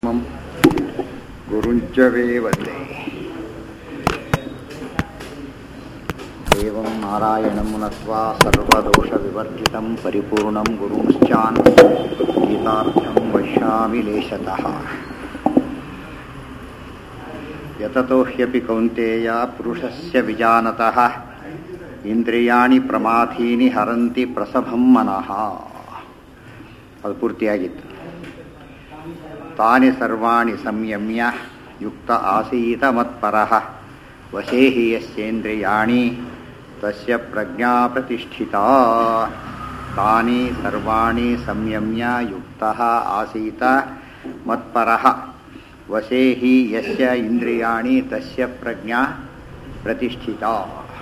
मम गुरुञ्च वेवते एवं नारायणं नत्वा सर्वदोषविवर्जितं परिपूर्णं गुरुंश्चान् गीतार्थं वश्यामि लेशतः यततो ह्यपि कौन्तेय पुरुषस्य विजानतः ಇಂದ್ರಿಯಾಣಿ ಪ್ರಮಾಥೀನಿ ಹರಂತಿ ಪ್ರಸಭಂ ಮನಃ ಅದು ಪೂರ್ತಿಯಾಗಿತ್ತು ತಾನಿ ಸರ್ವಾಣಿ ಸಂಯಮ್ಯ ಯುಕ್ತ ಆಸೀತ ಮತ್ಪರಃ ವಶೇ ಹಿ ಯಸ್ಯೇಂದ್ರಿಯಾಣಿ ತಸ್ಯ ಪ್ರಜ್ಞಾ ಪ್ರತಿಷ್ಠಿತಾ ತಾನಿ ಸರ್ವಾಣಿ ಸಂಯಮ್ಯ ಯುಕ್ತಃ ಆಸೀತ ಮತ್ಪರಃ ವಶೇ ಹಿ ಯಸ್ಯ ಇಂದ್ರಿಯಾಣಿ ತಸ್ಯ ಪ್ರಜ್ಞಾ ಪ್ರತಿಷ್ಠಿತಾ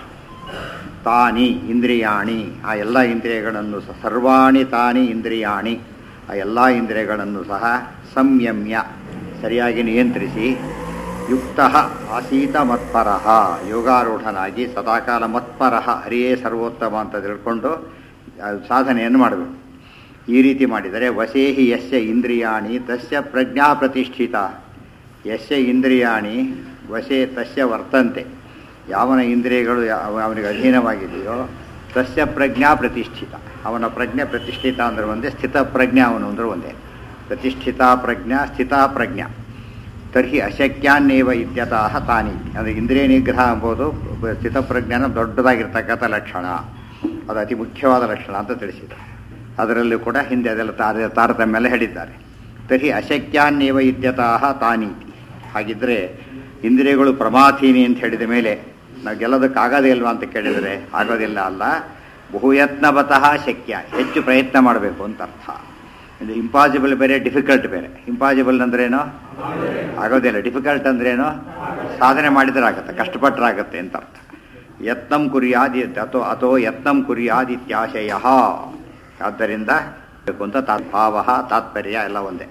ತಾನಿ ಇಂದ್ರಿಯಾಣಿ ಆ ಎಲ್ಲ ಇಂದ್ರಿಯಗಳನ್ನು ಸಹ ಸರ್ವಾಣಿ ತಾನಿ ಇಂದ್ರಿಯಾಣಿ ಆ ಎಲ್ಲ ಇಂದ್ರಿಯಗಳನ್ನು ಸಹ ಸಂಯಮ್ಯ ಸರಿಯಾಗಿ ನಿಯಂತ್ರಿಸಿ ಯುಕ್ತ ಆಸೀತ ಮತ್ಪರಃ ಯೋಗಾರೂಢನಾಗಿ ಸದಾಕಾಲ ಮತ್ಪರಃ ಹರಿಯೇ ಸರ್ವೋತ್ತಮ ಅಂತ ತಿಳ್ಕೊಂಡು ಸಾಧನೆಯನ್ನು ಮಾಡಬೇಕು ಈ ರೀತಿ ಮಾಡಿದರೆ ವಸೇಹಿ ಯಸ್ಯ ಇಂದ್ರಿಯಾಣಿ ತಸ್ಯ ಪ್ರಜ್ಞಾ ಪ್ರತಿಷ್ಠಿತ ಯಸ್ಯ ಇಂದ್ರಿಯಾಣಿ ವಶೇ ತಸ್ಯ ವರ್ತಂತೆ ಯಾವನ ಇಂದ್ರಿಯಗಳು ಅವನಿಗೆ ಅಧೀನವಾಗಿದೆಯೋ ತಸ್ಯ ಪ್ರಜ್ಞಾ ಪ್ರತಿಷ್ಠಿತ ಅವನ ಪ್ರಜ್ಞೆ ಪ್ರತಿಷ್ಠಿತ ಅಂದ್ರೆ ಒಂದೇ ಸ್ಥಿತ ಪ್ರಜ್ಞಾ ಅವನು ಅಂದ್ರೆ ಒಂದೇ ಪ್ರತಿಷ್ಠಿತ ಪ್ರಜ್ಞಾ ಸ್ಥಿತ ಪ್ರಜ್ಞಾ ತರ್ಹಿ ಅಶಕ್ಯಾನ್ನೇವ ಇತ್ಯತಃ ತಾನಿ ಅಂದರೆ ಇಂದ್ರಿಯ ನಿಗ್ರಹ ಎಂಬುದು ಸ್ಥಿತಪ್ರಜ್ಞಾನ ದೊಡ್ಡದಾಗಿರ್ತಕ್ಕಂಥ ಲಕ್ಷಣ ಅದು ಅತಿ ಮುಖ್ಯವಾದ ಲಕ್ಷಣ ಅಂತ ತಿಳಿಸಿದೆ ಅದರಲ್ಲೂ ಕೂಡ ಹಿಂದೆ ಅದೆಲ್ಲ ತಾರ ತಾರತಮ್ಯ ಎಲ್ಲ ಹೇಳಿದ್ದಾರೆ ತರ್ಹಿ ಅಶಕ್ಯಾನ್ನೇವ ಇತ್ಯತಃ ತಾನೀತಿ ಹಾಗಿದ್ರೆ ಇಂದ್ರಿಯಗಳು ಪ್ರಮಾಥೀನಿ ಅಂತ ಹೇಳಿದ ಮೇಲೆ ನಾವು ಗೆಲ್ಲೋದಕ್ಕಾಗೋದೇ ಇಲ್ವಾ ಅಂತ ಕೇಳಿದರೆ ಆಗೋದಿಲ್ಲ ಅಲ್ಲ ಬಹುಯತ್ನವತಃ ಶಕ್ಯ ಹೆಚ್ಚು ಪ್ರಯತ್ನ ಮಾಡಬೇಕು ಅಂತ ಅರ್ಥ ಇದು ಇಂಪಾಸಿಬಲ್ ಬೇರೆ ಡಿಫಿಕಲ್ಟ್ ಬೇರೆ ಇಂಪಾಸಿಬಲ್ ಅಂದ್ರೇನು ಆಗೋದಿಲ್ಲ ಡಿಫಿಕಲ್ಟ್ ಅಂದ್ರೇನು ಸಾಧನೆ ಮಾಡಿದ್ರೆ ಆಗುತ್ತೆ ಕಷ್ಟಪಟ್ಟರಾಗತ್ತೆ ಅಂತ ಅರ್ಥ ಯತ್ನಂ ಕುರಿಯಾದಿ ಅಥೋ ಅಥೋ ಯತ್ನಂ ಕುರಿಯಾದಿತ್ಯಾಶಯ ಆದ್ದರಿಂದ ಅಂತ ಭಾವ ತಾತ್ಪರ್ಯ ಎಲ್ಲ ಒಂದೇ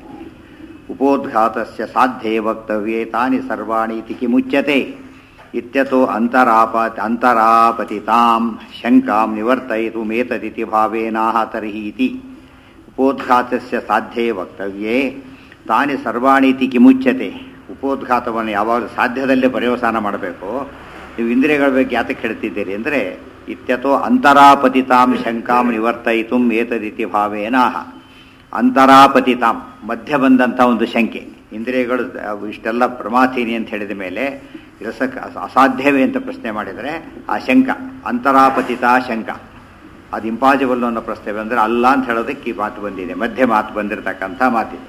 ಉಪೋದ್ಘಾತಸ್ಯ ಸಾಧ್ಯೇ ವಕ್ತವ್ಯೇ ತಾನಿ ಸರ್ವಾಣಿ ಇತಿ ಕಿಮುಚ್ಯತೆ ಇತ್ಯತೋ ಅಂತರಾಪ ಅಂತರಾಪತಿತಾಂ ಶಂಕಾಂ ನಿವರ್ತಯಿತುಮೇತದಿತಿ ಭಾವೇನಾಹ ತರ್ಹಿ ಇತಿ ಉಪೋದ್ಘಾತಸ್ಯ ಸಾಧ್ಯೇ ವಕ್ತವ್ಯೇ ತಾನಿ ಸರ್ವಾಣಿ ಇತಿ ಕಿಮುಚ್ಯತೆ ಉಪೋದ್ಘಾತವನ್ನು ಯಾವಾಗಲೂ ಸಾಧ್ಯದಲ್ಲೇ ಪರ್ಯವಸಾನ ಮಾಡಬೇಕು ನೀವು ಇಂದ್ರಿಯಗಳ ಬಗ್ಗೆ ಯಾತಕ್ಕೆ ಹೇಳ್ತಿದ್ದೀರಿ ಅಂದರೆ ಇತ್ಯತೋ ಅಂತರಾಪತಿತಾಂ ಶಂಕಾಂ ನಿವರ್ತಯಿತು ಏತದಿತಿ ಭಾವೇನಾಹ ಅಂತರಾಪತಿತಾಂ ಮಧ್ಯ ಬಂದಂಥ ಒಂದು ಶಂಕೆ ಇಂದ್ರಿಯಗಳು ಇಷ್ಟೆಲ್ಲ ಪ್ರಮಾಥೀನಿ ಅಂತ ಹೇಳಿದ ಮೇಲೆ ಇರಸಕ್ ಅಸಾಧ್ಯವೇ ಅಂತ ಪ್ರಶ್ನೆ ಮಾಡಿದರೆ ಆ ಶಂಕ ಅಂತರಾಪತಿತ ಶಂಕ ಅದು ಇಂಪಾಸಿಬಲ್ ಅನ್ನೋ ಪ್ರಶ್ನೆ ಬಂದರೆ ಅಲ್ಲ ಅಂತ ಹೇಳೋದಕ್ಕೆ ಈ ಮಾತು ಬಂದಿದೆ ಮಧ್ಯ ಮಾತು ಬಂದಿರತಕ್ಕಂಥ ಮಾತಿದೆ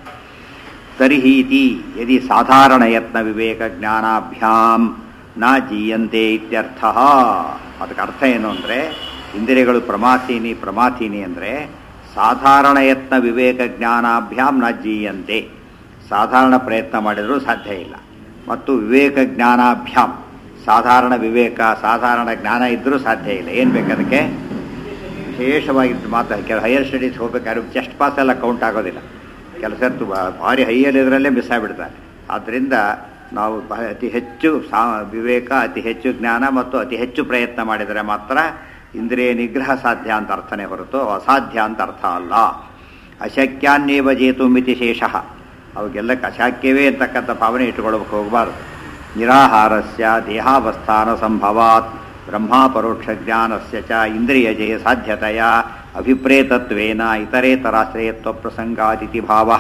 ತರ್ಹೀತಿ ಯದಿ ಸಾಧಾರಣ ಯತ್ನ ವಿವೇಕ ಜ್ಞಾನಾಭ್ಯಾಂ ನ ಜೀಯಂತೆ ಇತ್ಯರ್ಥ ಅದಕ್ಕೆ ಅರ್ಥ ಏನು ಅಂದರೆ ಇಂದ್ರಿಯಗಳು ಪ್ರಮಾಥೀನಿ ಪ್ರಮಾಥೀನಿ ಅಂದರೆ ಸಾಧಾರಣ ಯತ್ನ ವಿವೇಕ ಜ್ಞಾನಾಭ್ಯಾಂ ನ ಜೀಯಂತೆ ಸಾಧಾರಣ ಪ್ರಯತ್ನ ಮಾಡಿದರೂ ಸಾಧ್ಯ ಇಲ್ಲ ಮತ್ತು ವಿವೇಕ ಜ್ಞಾನಾಭ್ಯಾಮ್ ಸಾಧಾರಣ ವಿವೇಕ ಸಾಧಾರಣ ಜ್ಞಾನ ಇದ್ದರೂ ಸಾಧ್ಯ ಇಲ್ಲ ಏನು ಬೇಕದಕ್ಕೆ ವಿಶೇಷವಾಗಿದ್ದು ಮಾತು ಕೆಲವು ಹೈಯರ್ ಸ್ಟಡೀಸ್ ಹೋಗ್ಬೇಕಾದ್ರೆ ಜಸ್ಟ್ ಪಾಸ್ ಎಲ್ಲ ಕೌಂಟ್ ಆಗೋದಿಲ್ಲ ಕೆಲಸ ಭಾರಿ ಹೈಯಲ್ಲಿದ್ರಲ್ಲೇ ಮಿಸ್ ಆಗಿಬಿಡ್ತಾರೆ ಆದ್ದರಿಂದ ನಾವು ಅತಿ ಹೆಚ್ಚು ಸಾ ವಿವೇಕ ಅತಿ ಹೆಚ್ಚು ಜ್ಞಾನ ಮತ್ತು ಅತಿ ಹೆಚ್ಚು ಪ್ರಯತ್ನ ಮಾಡಿದರೆ ಮಾತ್ರ ಇಂದ್ರಿಯ ನಿಗ್ರಹ ಸಾಧ್ಯ ಅಂತ ಅರ್ಥನೇ ಹೊರತು ಅಸಾಧ್ಯ ಅಂತ ಅರ್ಥ ಅಲ್ಲ ಅಶಕ್ಯಾನ್ನೇವ ಜೇತು ಮಿತಿ ಶೇಷ ಅವಕ್ಕೆಲ್ಲಕ್ಕೆ ಅಶಾಕ್ಯವೇ ಅಂತಕ್ಕಂಥ ಭಾವನೆ ಇಟ್ಟುಕೊಳ್ಳಬೇಕು ಹೋಗಬಾರ್ದು ನಿರಾಹಾರಸ್ಯ ದೇಹಾವಸ್ಥಾನ ಸಂಭವಾತ್ ಬ್ರಹ್ಮಾಪರೋಕ್ಷ ಜ್ಞಾನಸ್ಯ ಚ ಇಂದ್ರಿಯ ಜಯ ಸಾಧ್ಯತೆಯ ಅಭಿಪ್ರೇತತ್ವೇನ ಇತರೇತರಾಶ್ರಯತ್ವ ಪ್ರಸಂಗಾದಿತಿ ಭಾವ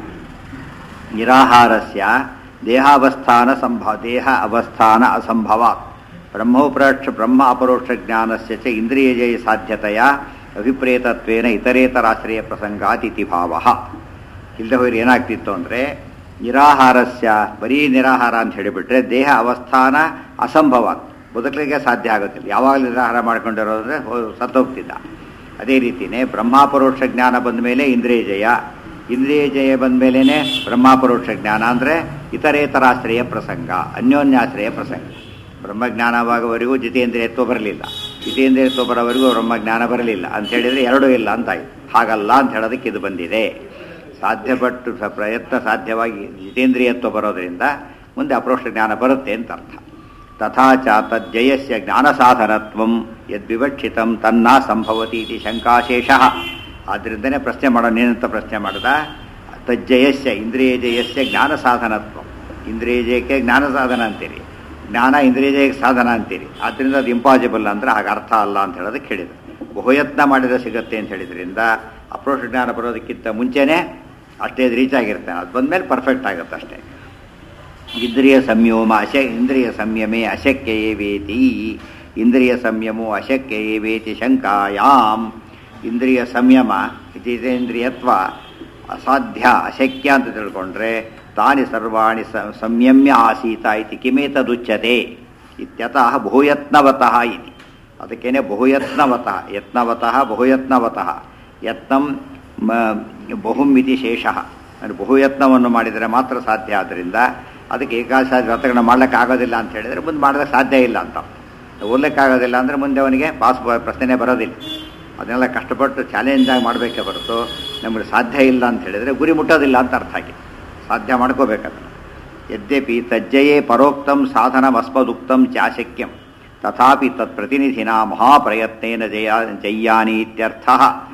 ನಿರಾಹಾರಸ್ಯ ದೇಹಾವಸ್ಥಾನ ಸಂಭ ದೇಹ ಅವಸ್ಥಾನ ಅಸಂಭವಾತ್ ಬ್ರಹ್ಮೋಪರೋಕ್ಷ ಬ್ರಹ್ಮ ಅಪರೋಕ್ಷ ಜ್ಞಾನಸ್ಯ ಚ ಇಂದ್ರಿಯ ಜಯ ಸಾಧ್ಯತೆಯ ಅಭಿಪ್ರೇತತ್ವೇನ ಇತರೇತರಾಶ್ರಯ ಪ್ರಸಂಗಾತಿಥಿ ಭಾವ ಇಲ್ಲದೆ ಹೋಗಿ ಏನಾಗ್ತಿತ್ತು ಅಂದರೆ ನಿರಾಹಾರಸ್ಯ ಬರೀ ನಿರಾಹಾರ ಅಂತ ಹೇಳಿಬಿಟ್ರೆ ದೇಹ ಅವಸ್ಥಾನ ಅಸಂಭವ ಬದುಕಲಿಕ್ಕೆ ಸಾಧ್ಯ ಆಗೋದಿಲ್ಲ ಯಾವಾಗಲೂ ನಿರಾಹಾರ ಮಾಡ್ಕೊಂಡಿರೋದ್ರೆ ಸತ್ತೋಗ್ತಿದ್ದ ಅದೇ ರೀತಿಯೇ ಬ್ರಹ್ಮಾಪರೋಕ್ಷ ಜ್ಞಾನ ಬಂದ ಮೇಲೆ ಇಂದ್ರಿಯ ಜಯ ಇಂದ್ರಿಯ ಜಯ ಬಂದ ಮೇಲೇ ಬ್ರಹ್ಮಾಪರೋಕ್ಷ ಜ್ಞಾನ ಅಂದರೆ ಇತರೇತರಾಶ್ರಯ ಪ್ರಸಂಗ ಅನ್ಯೋನ್ಯಾಶ್ರಯ ಪ್ರಸಂಗ ಬ್ರಹ್ಮಜ್ಞಾನವಾಗುವವರೆಗೂ ಜಿತೇಂದ್ರಿಯತ್ವ ಬರಲಿಲ್ಲ ಜಿತೇಂದ್ರಿಯತ್ವ ಬರೋವರೆಗೂ ಬ್ರಹ್ಮಜ್ಞಾನ ಬರಲಿಲ್ಲ ಅಂತ ಹೇಳಿದರೆ ಎರಡೂ ಇಲ್ಲ ಅಂತಾಯಿತು ಹಾಗಲ್ಲ ಅಂತ ಹೇಳೋದಕ್ಕೆ ಇದು ಬಂದಿದೆ ಸಾಧ್ಯಪಟ್ಟು ಪ್ರಯತ್ನ ಸಾಧ್ಯವಾಗಿ ಜಿತೇಂದ್ರಿಯತ್ವ ಬರೋದರಿಂದ ಮುಂದೆ ಅಪರೋಕ್ಷ ಜ್ಞಾನ ಬರುತ್ತೆ ಅಂತ ಅರ್ಥ ತಥಾಚ ತಜ್ಜಯಸ್ಯ ಜ್ಞಾನ ಸಾಧನತ್ವಂ ಯದ್ವಿವಕ್ಷಿತಂ ತನ್ನ ಸಂಭವತಿ ಇತಿ ಶಂಕಾಶೇಷ ಆದ್ದರಿಂದನೇ ಪ್ರಶ್ನೆ ಮಾಡೋನೇನಂತ ಪ್ರಶ್ನೆ ಮಾಡಿದ ತಜ್ಜಯಸ್ಯ ಇಂದ್ರಿಯ ಜಯಸ್ಯ ಜ್ಞಾನ ಸಾಧನತ್ವ ಇಂದ್ರಿಯ ಜಯಕ್ಕೆ ಜ್ಞಾನ ಸಾಧನ ಅಂತೀರಿ ಜ್ಞಾನ ಇಂದ್ರಿಯ ಜಯಕ್ಕೆ ಸಾಧನ ಅಂತೀರಿ ಆದ್ದರಿಂದ ಅದು ಇಂಪಾಸಿಬಲ್ ಅಂದ್ರೆ ಹಾಗೆ ಅರ್ಥ ಅಲ್ಲ ಅಂತ ಹೇಳೋದಕ್ಕೆ ಹೇಳಿದ್ರು ಬಹುಯತ್ನ ಮಾಡಿದ್ರೆ ಸಿಗುತ್ತೆ ಅಂತ ಹೇಳಿದ್ರಿಂದ ಅಪ್ರೋಷ ಜ್ಞಾನ ಬರೋದಕ್ಕಿಂತ ಮುಂಚೆನೇ ಅಷ್ಟೇ ರೀಚ್ ಆಗಿರ್ತಾನೆ ಅದು ಬಂದಮೇಲೆ ಪರ್ಫೆಕ್ಟ್ ಆಗುತ್ತೆ ಅಷ್ಟೇ ಇಂದ್ರಿಯ ಸಂಯಮ ಅಶ ಇಂದ್ರಿಯ ಸಂಯಮೇ ಅಶಕ್ಯಯೇ ವೇತಿ ಇಂದ್ರಿಯ ಸಂಯಮೋ ಅಶಕ್ಯಯೇ ವೇತಿ ಶಂಕಾಯಾಂ ಇಂದ್ರಿಯ ಸಂಯಮ ಜಿತೇಂದ್ರಿಯತ್ವ ಅಸಾಧ್ಯ ಅಶಕ್ಯ ಅಂತ ತಿಳ್ಕೊಂಡ್ರೆ ತಾನಿ ಸರ್ವಾಣಿ ಸ ಸಂಯಮ್ಯ ಆಸೀತ ಇತಿ ಕಿಮೇತದುಚ್ಯತೆ ಇತ್ಯತಃ ಬಹುಯತ್ನವತಃ ಇತಿ ಅದಕ್ಕೇನೆ ಬಹುಯತ್ನವತಃ ಯತ್ನವತಃ ಬಹುಯತ್ನವತಃ ಯತ್ನಂ ಮ- ಬಹುಂ ಇತಿ ಶೇಷಃ ಅಂದರೆ ಬಹುಯತ್ನವನ್ನು ಮಾಡಿದರೆ ಮಾತ್ರ ಸಾಧ್ಯ ಆದ್ದರಿಂದ ಅದಕ್ಕೆ ಏಕಾಶ ವ್ರತಗಳನ್ನ ಮಾಡ್ಲಿಕ್ಕೆ ಆಗೋದಿಲ್ಲ ಅಂತ ಹೇಳಿದರೆ ಮುಂದೆ ಮಾಡೋದಕ್ಕೆ ಸಾಧ್ಯ ಇಲ್ಲ ಅಂತ ಓದ್ಲಿಕ್ಕಾಗೋದಿಲ್ಲ ಅಂದರೆ ಮುಂದೆ ಅವನಿಗೆ ಪಾಸ್ ಬ- ಪ್ರಶ್ನೆ ಬರೋದಿಲ್ಲ ಅದನ್ನೆಲ್ಲ ಕಷ್ಟಪಟ್ಟು ಚಾಲೆಂಜಾಗಿ ಮಾಡಬೇಕೇ ಹೊರತು ನಮಗೆ ಸಾಧ್ಯ ಇಲ್ಲ ಅಂತ ಹೇಳಿದರೆ ಗುರಿ ಮುಟ್ಟೋದಿಲ್ಲ ಅಂತ ಅರ್ಥ ಆಗಿ ಸಾಧ್ಯ ಮಾಡ್ಕೋಬೇಕದನ್ನು ಯದ್ಯಪಿ ತಜ್ಜಯೇ ಪರೋಕ್ತಂ ಸಾಧನಮಸ್ಮದುಕ್ತಂ ಚಾಶಕ್ಯಂ ತಥಾಪಿ ತತ್ಪ್ರತಿನಿಧಿನ ಮಹಾಪ್ರಯತ್ನೇನ ಜಯ ಜಯ್ಯಾನಿ ಇತ್ಯರ್ಥ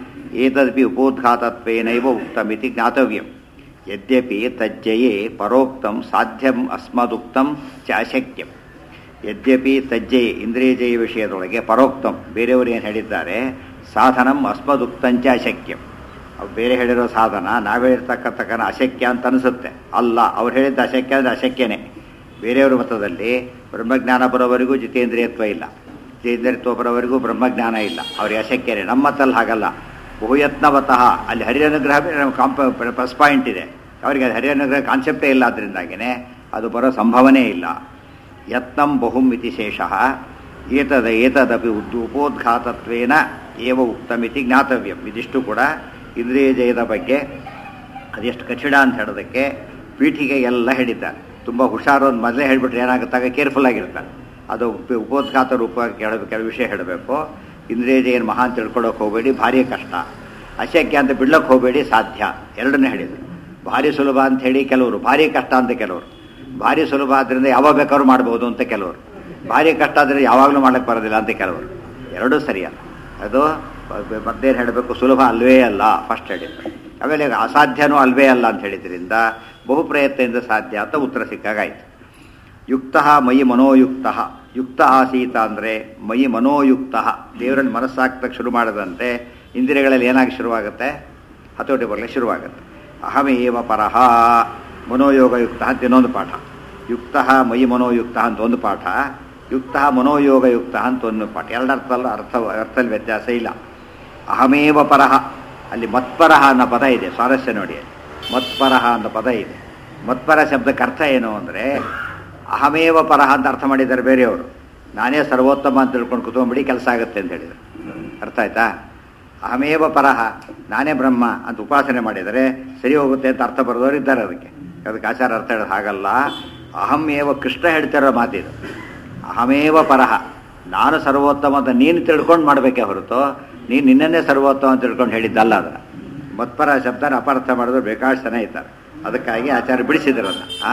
ಏತದಪಿ ಉಪೋದ್ಘಾತತ್ವೇನೈವ ಉಕ್ತಮಿತಿ ಜ್ಞಾತವ್ಯಂ ಯದ್ಯಪಿ ತಜ್ಜಯೇ ಪರೋಕ್ತಂ ಸಾಧ್ಯಂ ಅಸ್ಮದುಕ್ತಂ ಚಾಶಕ್ಯಂ ಯದ್ಯಪಿ ತಜ್ಜೆ ಇಂದ್ರಿಯ ಜಯ ವಿಷಯದೊಳಗೆ ಪರೋಕ್ತಂ ಬೇರೆಯವರು ಏನು ಹೇಳಿದ್ದಾರೆ ಸಾಧನಂ ಅಸ್ಮದುಕ್ತಂಚ ಅಶಕ್ಯಂ ಅವ್ರು ಬೇರೆ ಹೇಳಿರೋ ಸಾಧನ ನಾವೇ ಇರ್ತಕ್ಕಂತಕ್ಕನ ಅಶಕ್ಯ ಅಂತ ಅನಿಸುತ್ತೆ ಅಲ್ಲ ಅವ್ರು ಹೇಳಿದ್ದ ಅಶಕ್ಯ ಅಂದರೆ ಅಶಕ್ಯನೇ ಬೇರೆಯವ್ರ ಮತದಲ್ಲಿ ಬ್ರಹ್ಮಜ್ಞಾನ ಬರೋವರೆಗೂ ಜಿತೇಂದ್ರಿಯತ್ವ ಇಲ್ಲ ಜಿತೇಂದ್ರಿಯತ್ವ ಬರೋವರೆಗೂ ಬ್ರಹ್ಮಜ್ಞಾನ ಇಲ್ಲ ಅವ್ರಿಗೆ ಅಶಕ್ಯನೇ ನಮ್ಮ ಮತಲ್ಲಿ ಹಾಗಲ್ಲ ಬಹುಯತ್ನವತಃ ಅಲ್ಲಿ ಹರಿಯನುಗ್ರಹ ನಮ್ಮ ಕಾಂಪ ಪ್ಲಸ್ ಪಾಯಿಂಟ್ ಇದೆ ಅವರಿಗೆ ಅದು ಹರಿಯನುಗ್ರಹ ಕಾನ್ಸೆಪ್ಟೇ ಇಲ್ಲ ಅದರಿಂದಾಗಿನೇ ಅದು ಬರೋ ಸಂಭವನೇ ಇಲ್ಲ ಯತ್ನಂ ಬಹುಂ ಇತಿ ಶೇಷಃ ಏತದ ಏತದಪಿ ಉದ್ ಉಪೋದ್ಘಾತತ್ವೇನ ಏವ ಉಕ್ತಮಿತಿ ಜ್ಞಾತವ್ಯಂ ಇದಿಷ್ಟು ಕೂಡ ಇಂದ್ರಿಯ ಜಯದ ಬಗ್ಗೆ ಅದೆಷ್ಟು ಕಠಿಣ ಅಂತ ಹೇಳೋದಕ್ಕೆ ಪೀಠಿಗೆ ಎಲ್ಲ ಹೇಳಿದ್ದಾರೆ ತುಂಬ ಹುಷಾರು ಅಂತ ಮೊದಲೇ ಹೇಳಿಬಿಟ್ರೆ ಏನಾಗುತ್ತಾಗ ಕೇರ್ಫುಲ್ ಆಗಿರ್ತಾನೆ ಅದು ಉಪ- ಉಪೋದ್ಘಾತ ರೂಪ ಕೆಲವು ಕೆಲವು ವಿಷಯ ಹೇಳಬೇಕು ಇಂದ್ರಿಯ ಜಯನ ಮಹಾ ಅಂತ ತಿಳ್ಕೊಳಕ್ಕೆ ಹೋಗಬೇಡಿ ಭಾರಿ ಕಷ್ಟ ಅಶಕ್ಯ ಅಂತ ಬಿಡ್ಲಕ್ಕೆ ಹೋಗಬೇಡಿ ಸಾಧ್ಯ ಎರಡನ್ನೇ ಹೇಳಿದ್ರು ಭಾರಿ ಸುಲಭ ಅಂತ ಹೇಳಿ ಕೆಲವರು ಭಾರಿ ಕಷ್ಟ ಅಂತ ಕೆಲವರು ಭಾರಿ ಸುಲಭ ಆದ್ರಿಂದ ಯಾವಾಗ ಬೇಕಾದ್ರೂ ಮಾಡ್ಬೋದು ಅಂತ ಕೆಲವರು ಭಾರಿ ಕಷ್ಟ ಆದರೆ ಯಾವಾಗಲೂ ಮಾಡಕ್ಕೆ ಬರೋದಿಲ್ಲ ಅಂತ ಕೆಲವರು ಎರಡೂ ಸರಿಯಲ್ಲ ಅದು ಮತ್ತೇನು ಹೇಳಬೇಕು ಸುಲಭ ಅಲ್ವೇ ಅಲ್ಲ ಫಸ್ಟ್ ಹೇಳಿದ್ರು ಆಮೇಲೆ ಅಸಾಧ್ಯನೂ ಅಲ್ವೇ ಅಲ್ಲ ಅಂತ ಹೇಳಿದ್ರಿಂದ ಬಹು ಪ್ರಯತ್ನದಿಂದ ಸಾಧ್ಯ ಅಂತ ಉತ್ತರ ಸಿಕ್ಕಾಗಾಯ್ತು ಯುಕ್ತ ಮಯಿ ಮನೋಯುಕ್ತ ಯುಕ್ತ ಆಸೀತ ಅಂದರೆ ಮಯಿ ಮನೋಯುಕ್ತ ದೇವರಲ್ಲಿ ಮನಸ್ಸಾಕ್ತಕ್ಕೆ ಶುರು ಮಾಡದಂತೆ ಇಂದ್ರಿಯಗಳಲ್ಲಿ ಏನಾಗಿ ಶುರುವಾಗುತ್ತೆ ಹತೋಟಿ ಬರಲಿಕ್ಕೆ ಶುರುವಾಗುತ್ತೆ ಅಹಮೇವ ಪರಹ ಮನೋಯೋಗಯುಕ್ತ ಅಂತ ಇನ್ನೊಂದು ಪಾಠ ಯುಕ್ತ ಮಯಿ ಮನೋಯುಕ್ತ ಅಂತ ಒಂದು ಪಾಠ ಯುಕ್ತ ಮನೋಯೋಗಯುಕ್ತ ಅಂತ ಒಂದು ಪಾಠ ಎರಡರ್ಥಲ್ಲ ಅರ್ಥ ಅರ್ಥದಲ್ಲಿ ವ್ಯತ್ಯಾಸ ಇಲ್ಲ ಅಹಮೇವ ಪರಹ ಅಲ್ಲಿ ಮತ್ಪರಹ ಅನ್ನೋ ಪದ ಇದೆ ಸ್ವಾರಸ್ಯ ನೋಡಿ ಅಲ್ಲಿ. ಮತ್ಪರಹ ಅನ್ನೋ ಪದ ಇದೆ ಮತ್ಪರ ಶಬ್ದಕ್ಕೆ ಅರ್ಥ ಏನು ಅಂದರೆ ಅಹಮೇವ ಪರಹ ಅಂತ ಅರ್ಥ ಮಾಡಿದ್ದಾರೆ ಬೇರೆಯವರು ನಾನೇ ಸರ್ವೋತ್ತಮ ಅಂತ ತಿಳ್ಕೊಂಡು ಕುತ್ಕೊಂಡ್ಬಿಡಿ ಕೆಲಸ ಆಗುತ್ತೆ ಅಂತ ಹೇಳಿದರು ಅರ್ಥ ಆಯ್ತಾ ಅಹಮೇವ ಪರಹ ನಾನೇ ಬ್ರಹ್ಮ ಅಂತ ಉಪಾಸನೆ ಮಾಡಿದರೆ ಸರಿ ಹೋಗುತ್ತೆ ಅಂತ ಅರ್ಥ ಬರೆದವರು ಇದ್ದಾರೆ ಅದಕ್ಕೆ ಅದಕ್ಕೆ ಆಚಾರ ಅರ್ಥ ಹೇಳೋದು ಹಾಗಲ್ಲ ಅಹಮೇವ ಕೃಷ್ಣ ಹೇಳ್ತಿರೋ ಮಾತಿದು ಅಹಮೇವ ಪರಹ ನಾನು ಸರ್ವೋತ್ತಮ ಅಂತ ನೀನು ತಿಳ್ಕೊಂಡು ಮಾಡಬೇಕೇ ಹೊರತು ನೀನು ನಿನ್ನನ್ನೇ ಸರ್ವೋತ್ತಮ ಅಂತ ತಿಳ್ಕೊಂಡು ಹೇಳಿದ್ದಲ್ಲ ಅದರ ಮತ್ಪರ ಶಬ್ದನ ಅಪಾರ್ಥ ಮಾಡಿದ್ರು ಬೇಕಾಷ್ಟು ಜನ ಇದ್ದಾರೆ ಅದಕ್ಕಾಗಿ ಆಚಾರ್ಯ ಬಿಡಿಸಿದ್ರನ್ನ ಆ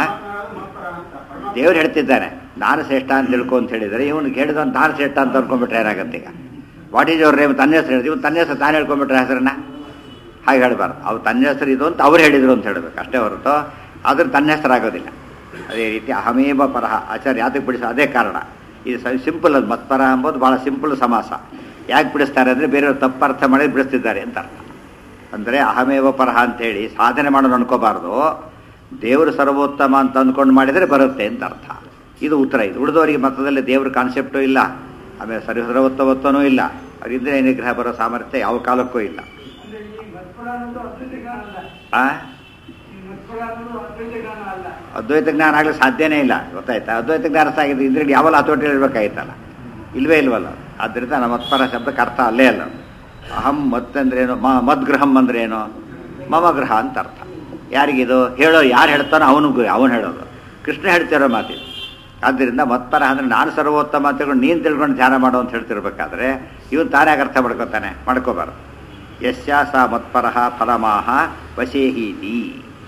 ದೇವ್ರು ಹೇಳ್ತಿದ್ದಾನೆ ನಾನು ಶ್ರೇಷ್ಠ ಅಂತ ತಿಳ್ಕೊ ಅಂತ ಹೇಳಿದರೆ ಇವನು ಹೇಳಿದ ನಾನು ಶ್ರೇಷ್ಠ ಅಂತ ಅನ್ಕೊಂಡ್ಬಿಟ್ರೆ ಏನಾಗುತ್ತೆ ಈಗ ವಾಟ್ ಈಸ್ ಅವ್ರ ನೇಮ್ ತನ್ನ ಹೆಸರು ಹೇಳಿದ್ರು ಇವನು ತನ್ನ ಹೆಸರು ತಾನು ಹೇಳ್ಕೊಂಡ್ಬಿಟ್ರೆ ಹೆಸರನ್ನ ಹಾಗೆ ಹೇಳಬಾರ್ದು ಅವ್ರು ತನ್ನ ಹೆಸರು ಇದು ಅಂತ ಅವ್ರು ಹೇಳಿದ್ರು ಅಂತ ಹೇಳಬೇಕು ಅಷ್ಟೇ ಹೊರತು ಆದ್ರೆ ತನ್ನ ಹೆಸರಾಗೋದಿಲ್ಲ ಅದೇ ರೀತಿ ಅಹಮೇವ ಪರಹ ಆಚಾರ್ಯ ಯಾತಕ್ಕೆ ಬಿಡಿಸ ಅದೇ ಕಾರಣ ಇದು ಸಿಂಪಲ್ ಅದು ಮತ್ಪರ ಎಂಬುದು ಭಾಳ ಸಿಂಪಲ್ ಸಮಾಸ ಯಾಕೆ ಬಿಡಿಸ್ತಾರೆ ಅಂದರೆ ಬೇರೆಯವ್ರು ತಪ್ಪು ಅರ್ಥ ಮಾಡಿ ಬಿಡಿಸ್ತಿದ್ದಾರೆ ಅಂತ ಅರ್ಥ ಅಂದರೆ ಅಹಮೇವ ಪರಹ ಅಂತೇಳಿ ಸಾಧನೆ ಮಾಡೋದು ಅನ್ಕೋಬಾರ್ದು ದೇವರು ಸರ್ವೋತ್ತಮ ಅಂತ ಅಂದ್ಕೊಂಡು ಮಾಡಿದರೆ ಬರುತ್ತೆ ಅಂತ ಅರ್ಥ ಇದು ಉತ್ತರ ಇದು ಉಳಿದವರಿಗೆ ಮತದಲ್ಲಿ ದೇವ್ರ ಕಾನ್ಸೆಪ್ಟು ಇಲ್ಲ ಆಮೇಲೆ ಸರಿ ಸರ್ವೋತ್ತಮತ್ವನೂ ಇಲ್ಲ ಅವರಿಂದ ನಿಗ್ರಹ ಬರೋ ಸಾಮರ್ಥ್ಯ ಯಾವ ಕಾಲಕ್ಕೂ ಇಲ್ಲ ಅಂದ್ರೆ ಈ ಮತ್ಪರ ಅನ್ನೋದು ಅದ್ವೈತ ಜ್ಞಾನ ಅಲ್ಲ ಆ ಈ ಮತ್ಪರ ಅನ್ನೋದು ಅದ್ವೈತ ಜ್ಞಾನ ಅಲ್ಲ ಅದ್ವೈತ ಜ್ಞಾನ ಆಗ್ಲಿಕ್ಕೆ ಸಾಧ್ಯನೇ ಇಲ್ಲ ಗೊತ್ತಾಯ್ತಾ ಅದ್ವೈತ ಜ್ಞಾನ ಸಾಗಿದ್ದು ಇದ್ರಿಗೆ ಯಾವಲ್ಲ ಹತೋಟಿ ಇರಬೇಕಾಯ್ತಲ್ಲ ಇಲ್ವೇ ಇಲ್ವಲ್ಲ ಆದ್ದರಿಂದ ನಮ್ಮ ಮತ್ಪರ ಶಬ್ದಕ್ಕೆ ಅರ್ಥ ಅಲ್ಲೇ ಅಲ್ಲ ಅಹಂ ಮತ್ತಂದ್ರೇನು ಮ ಮದ್ಗೃಹಂ ಅಂದ್ರೇನು ಮಮ ಗೃಹ ಅಂತ ಅರ್ಥ ಯಾರಿಗಿದು ಹೇಳೋ ಯಾರು ಹೇಳ್ತಾನೋ ಅವನು ಅವನು ಹೇಳೋದು ಕೃಷ್ಣ ಹೇಳ್ತಿರೋ ಮಾತಿದು ಆದ್ದರಿಂದ ಮತ್ಪರ ಅಂದರೆ ನಾನು ಸರ್ವೋತ್ತಮ ಅಂತ ತಿಳ್ಕೊಂಡು ನೀನು ತಿಳ್ಕೊಂಡು ಧ್ಯಾನ ಮಾಡು ಅಂತ ಹೇಳ್ತಿರ್ಬೇಕಾದ್ರೆ ಇವನು ತಾನೇ ಯಾಕೆ ಅರ್ಥ ಮಾಡ್ಕೋತಾನೆ ಮಾಡ್ಕೋಬಾರ್ದು ಯಸ್ಯ ಸ ಮತ್ಪರಃ ಫಲಮಾಹ ವಶೇಹೀತಿ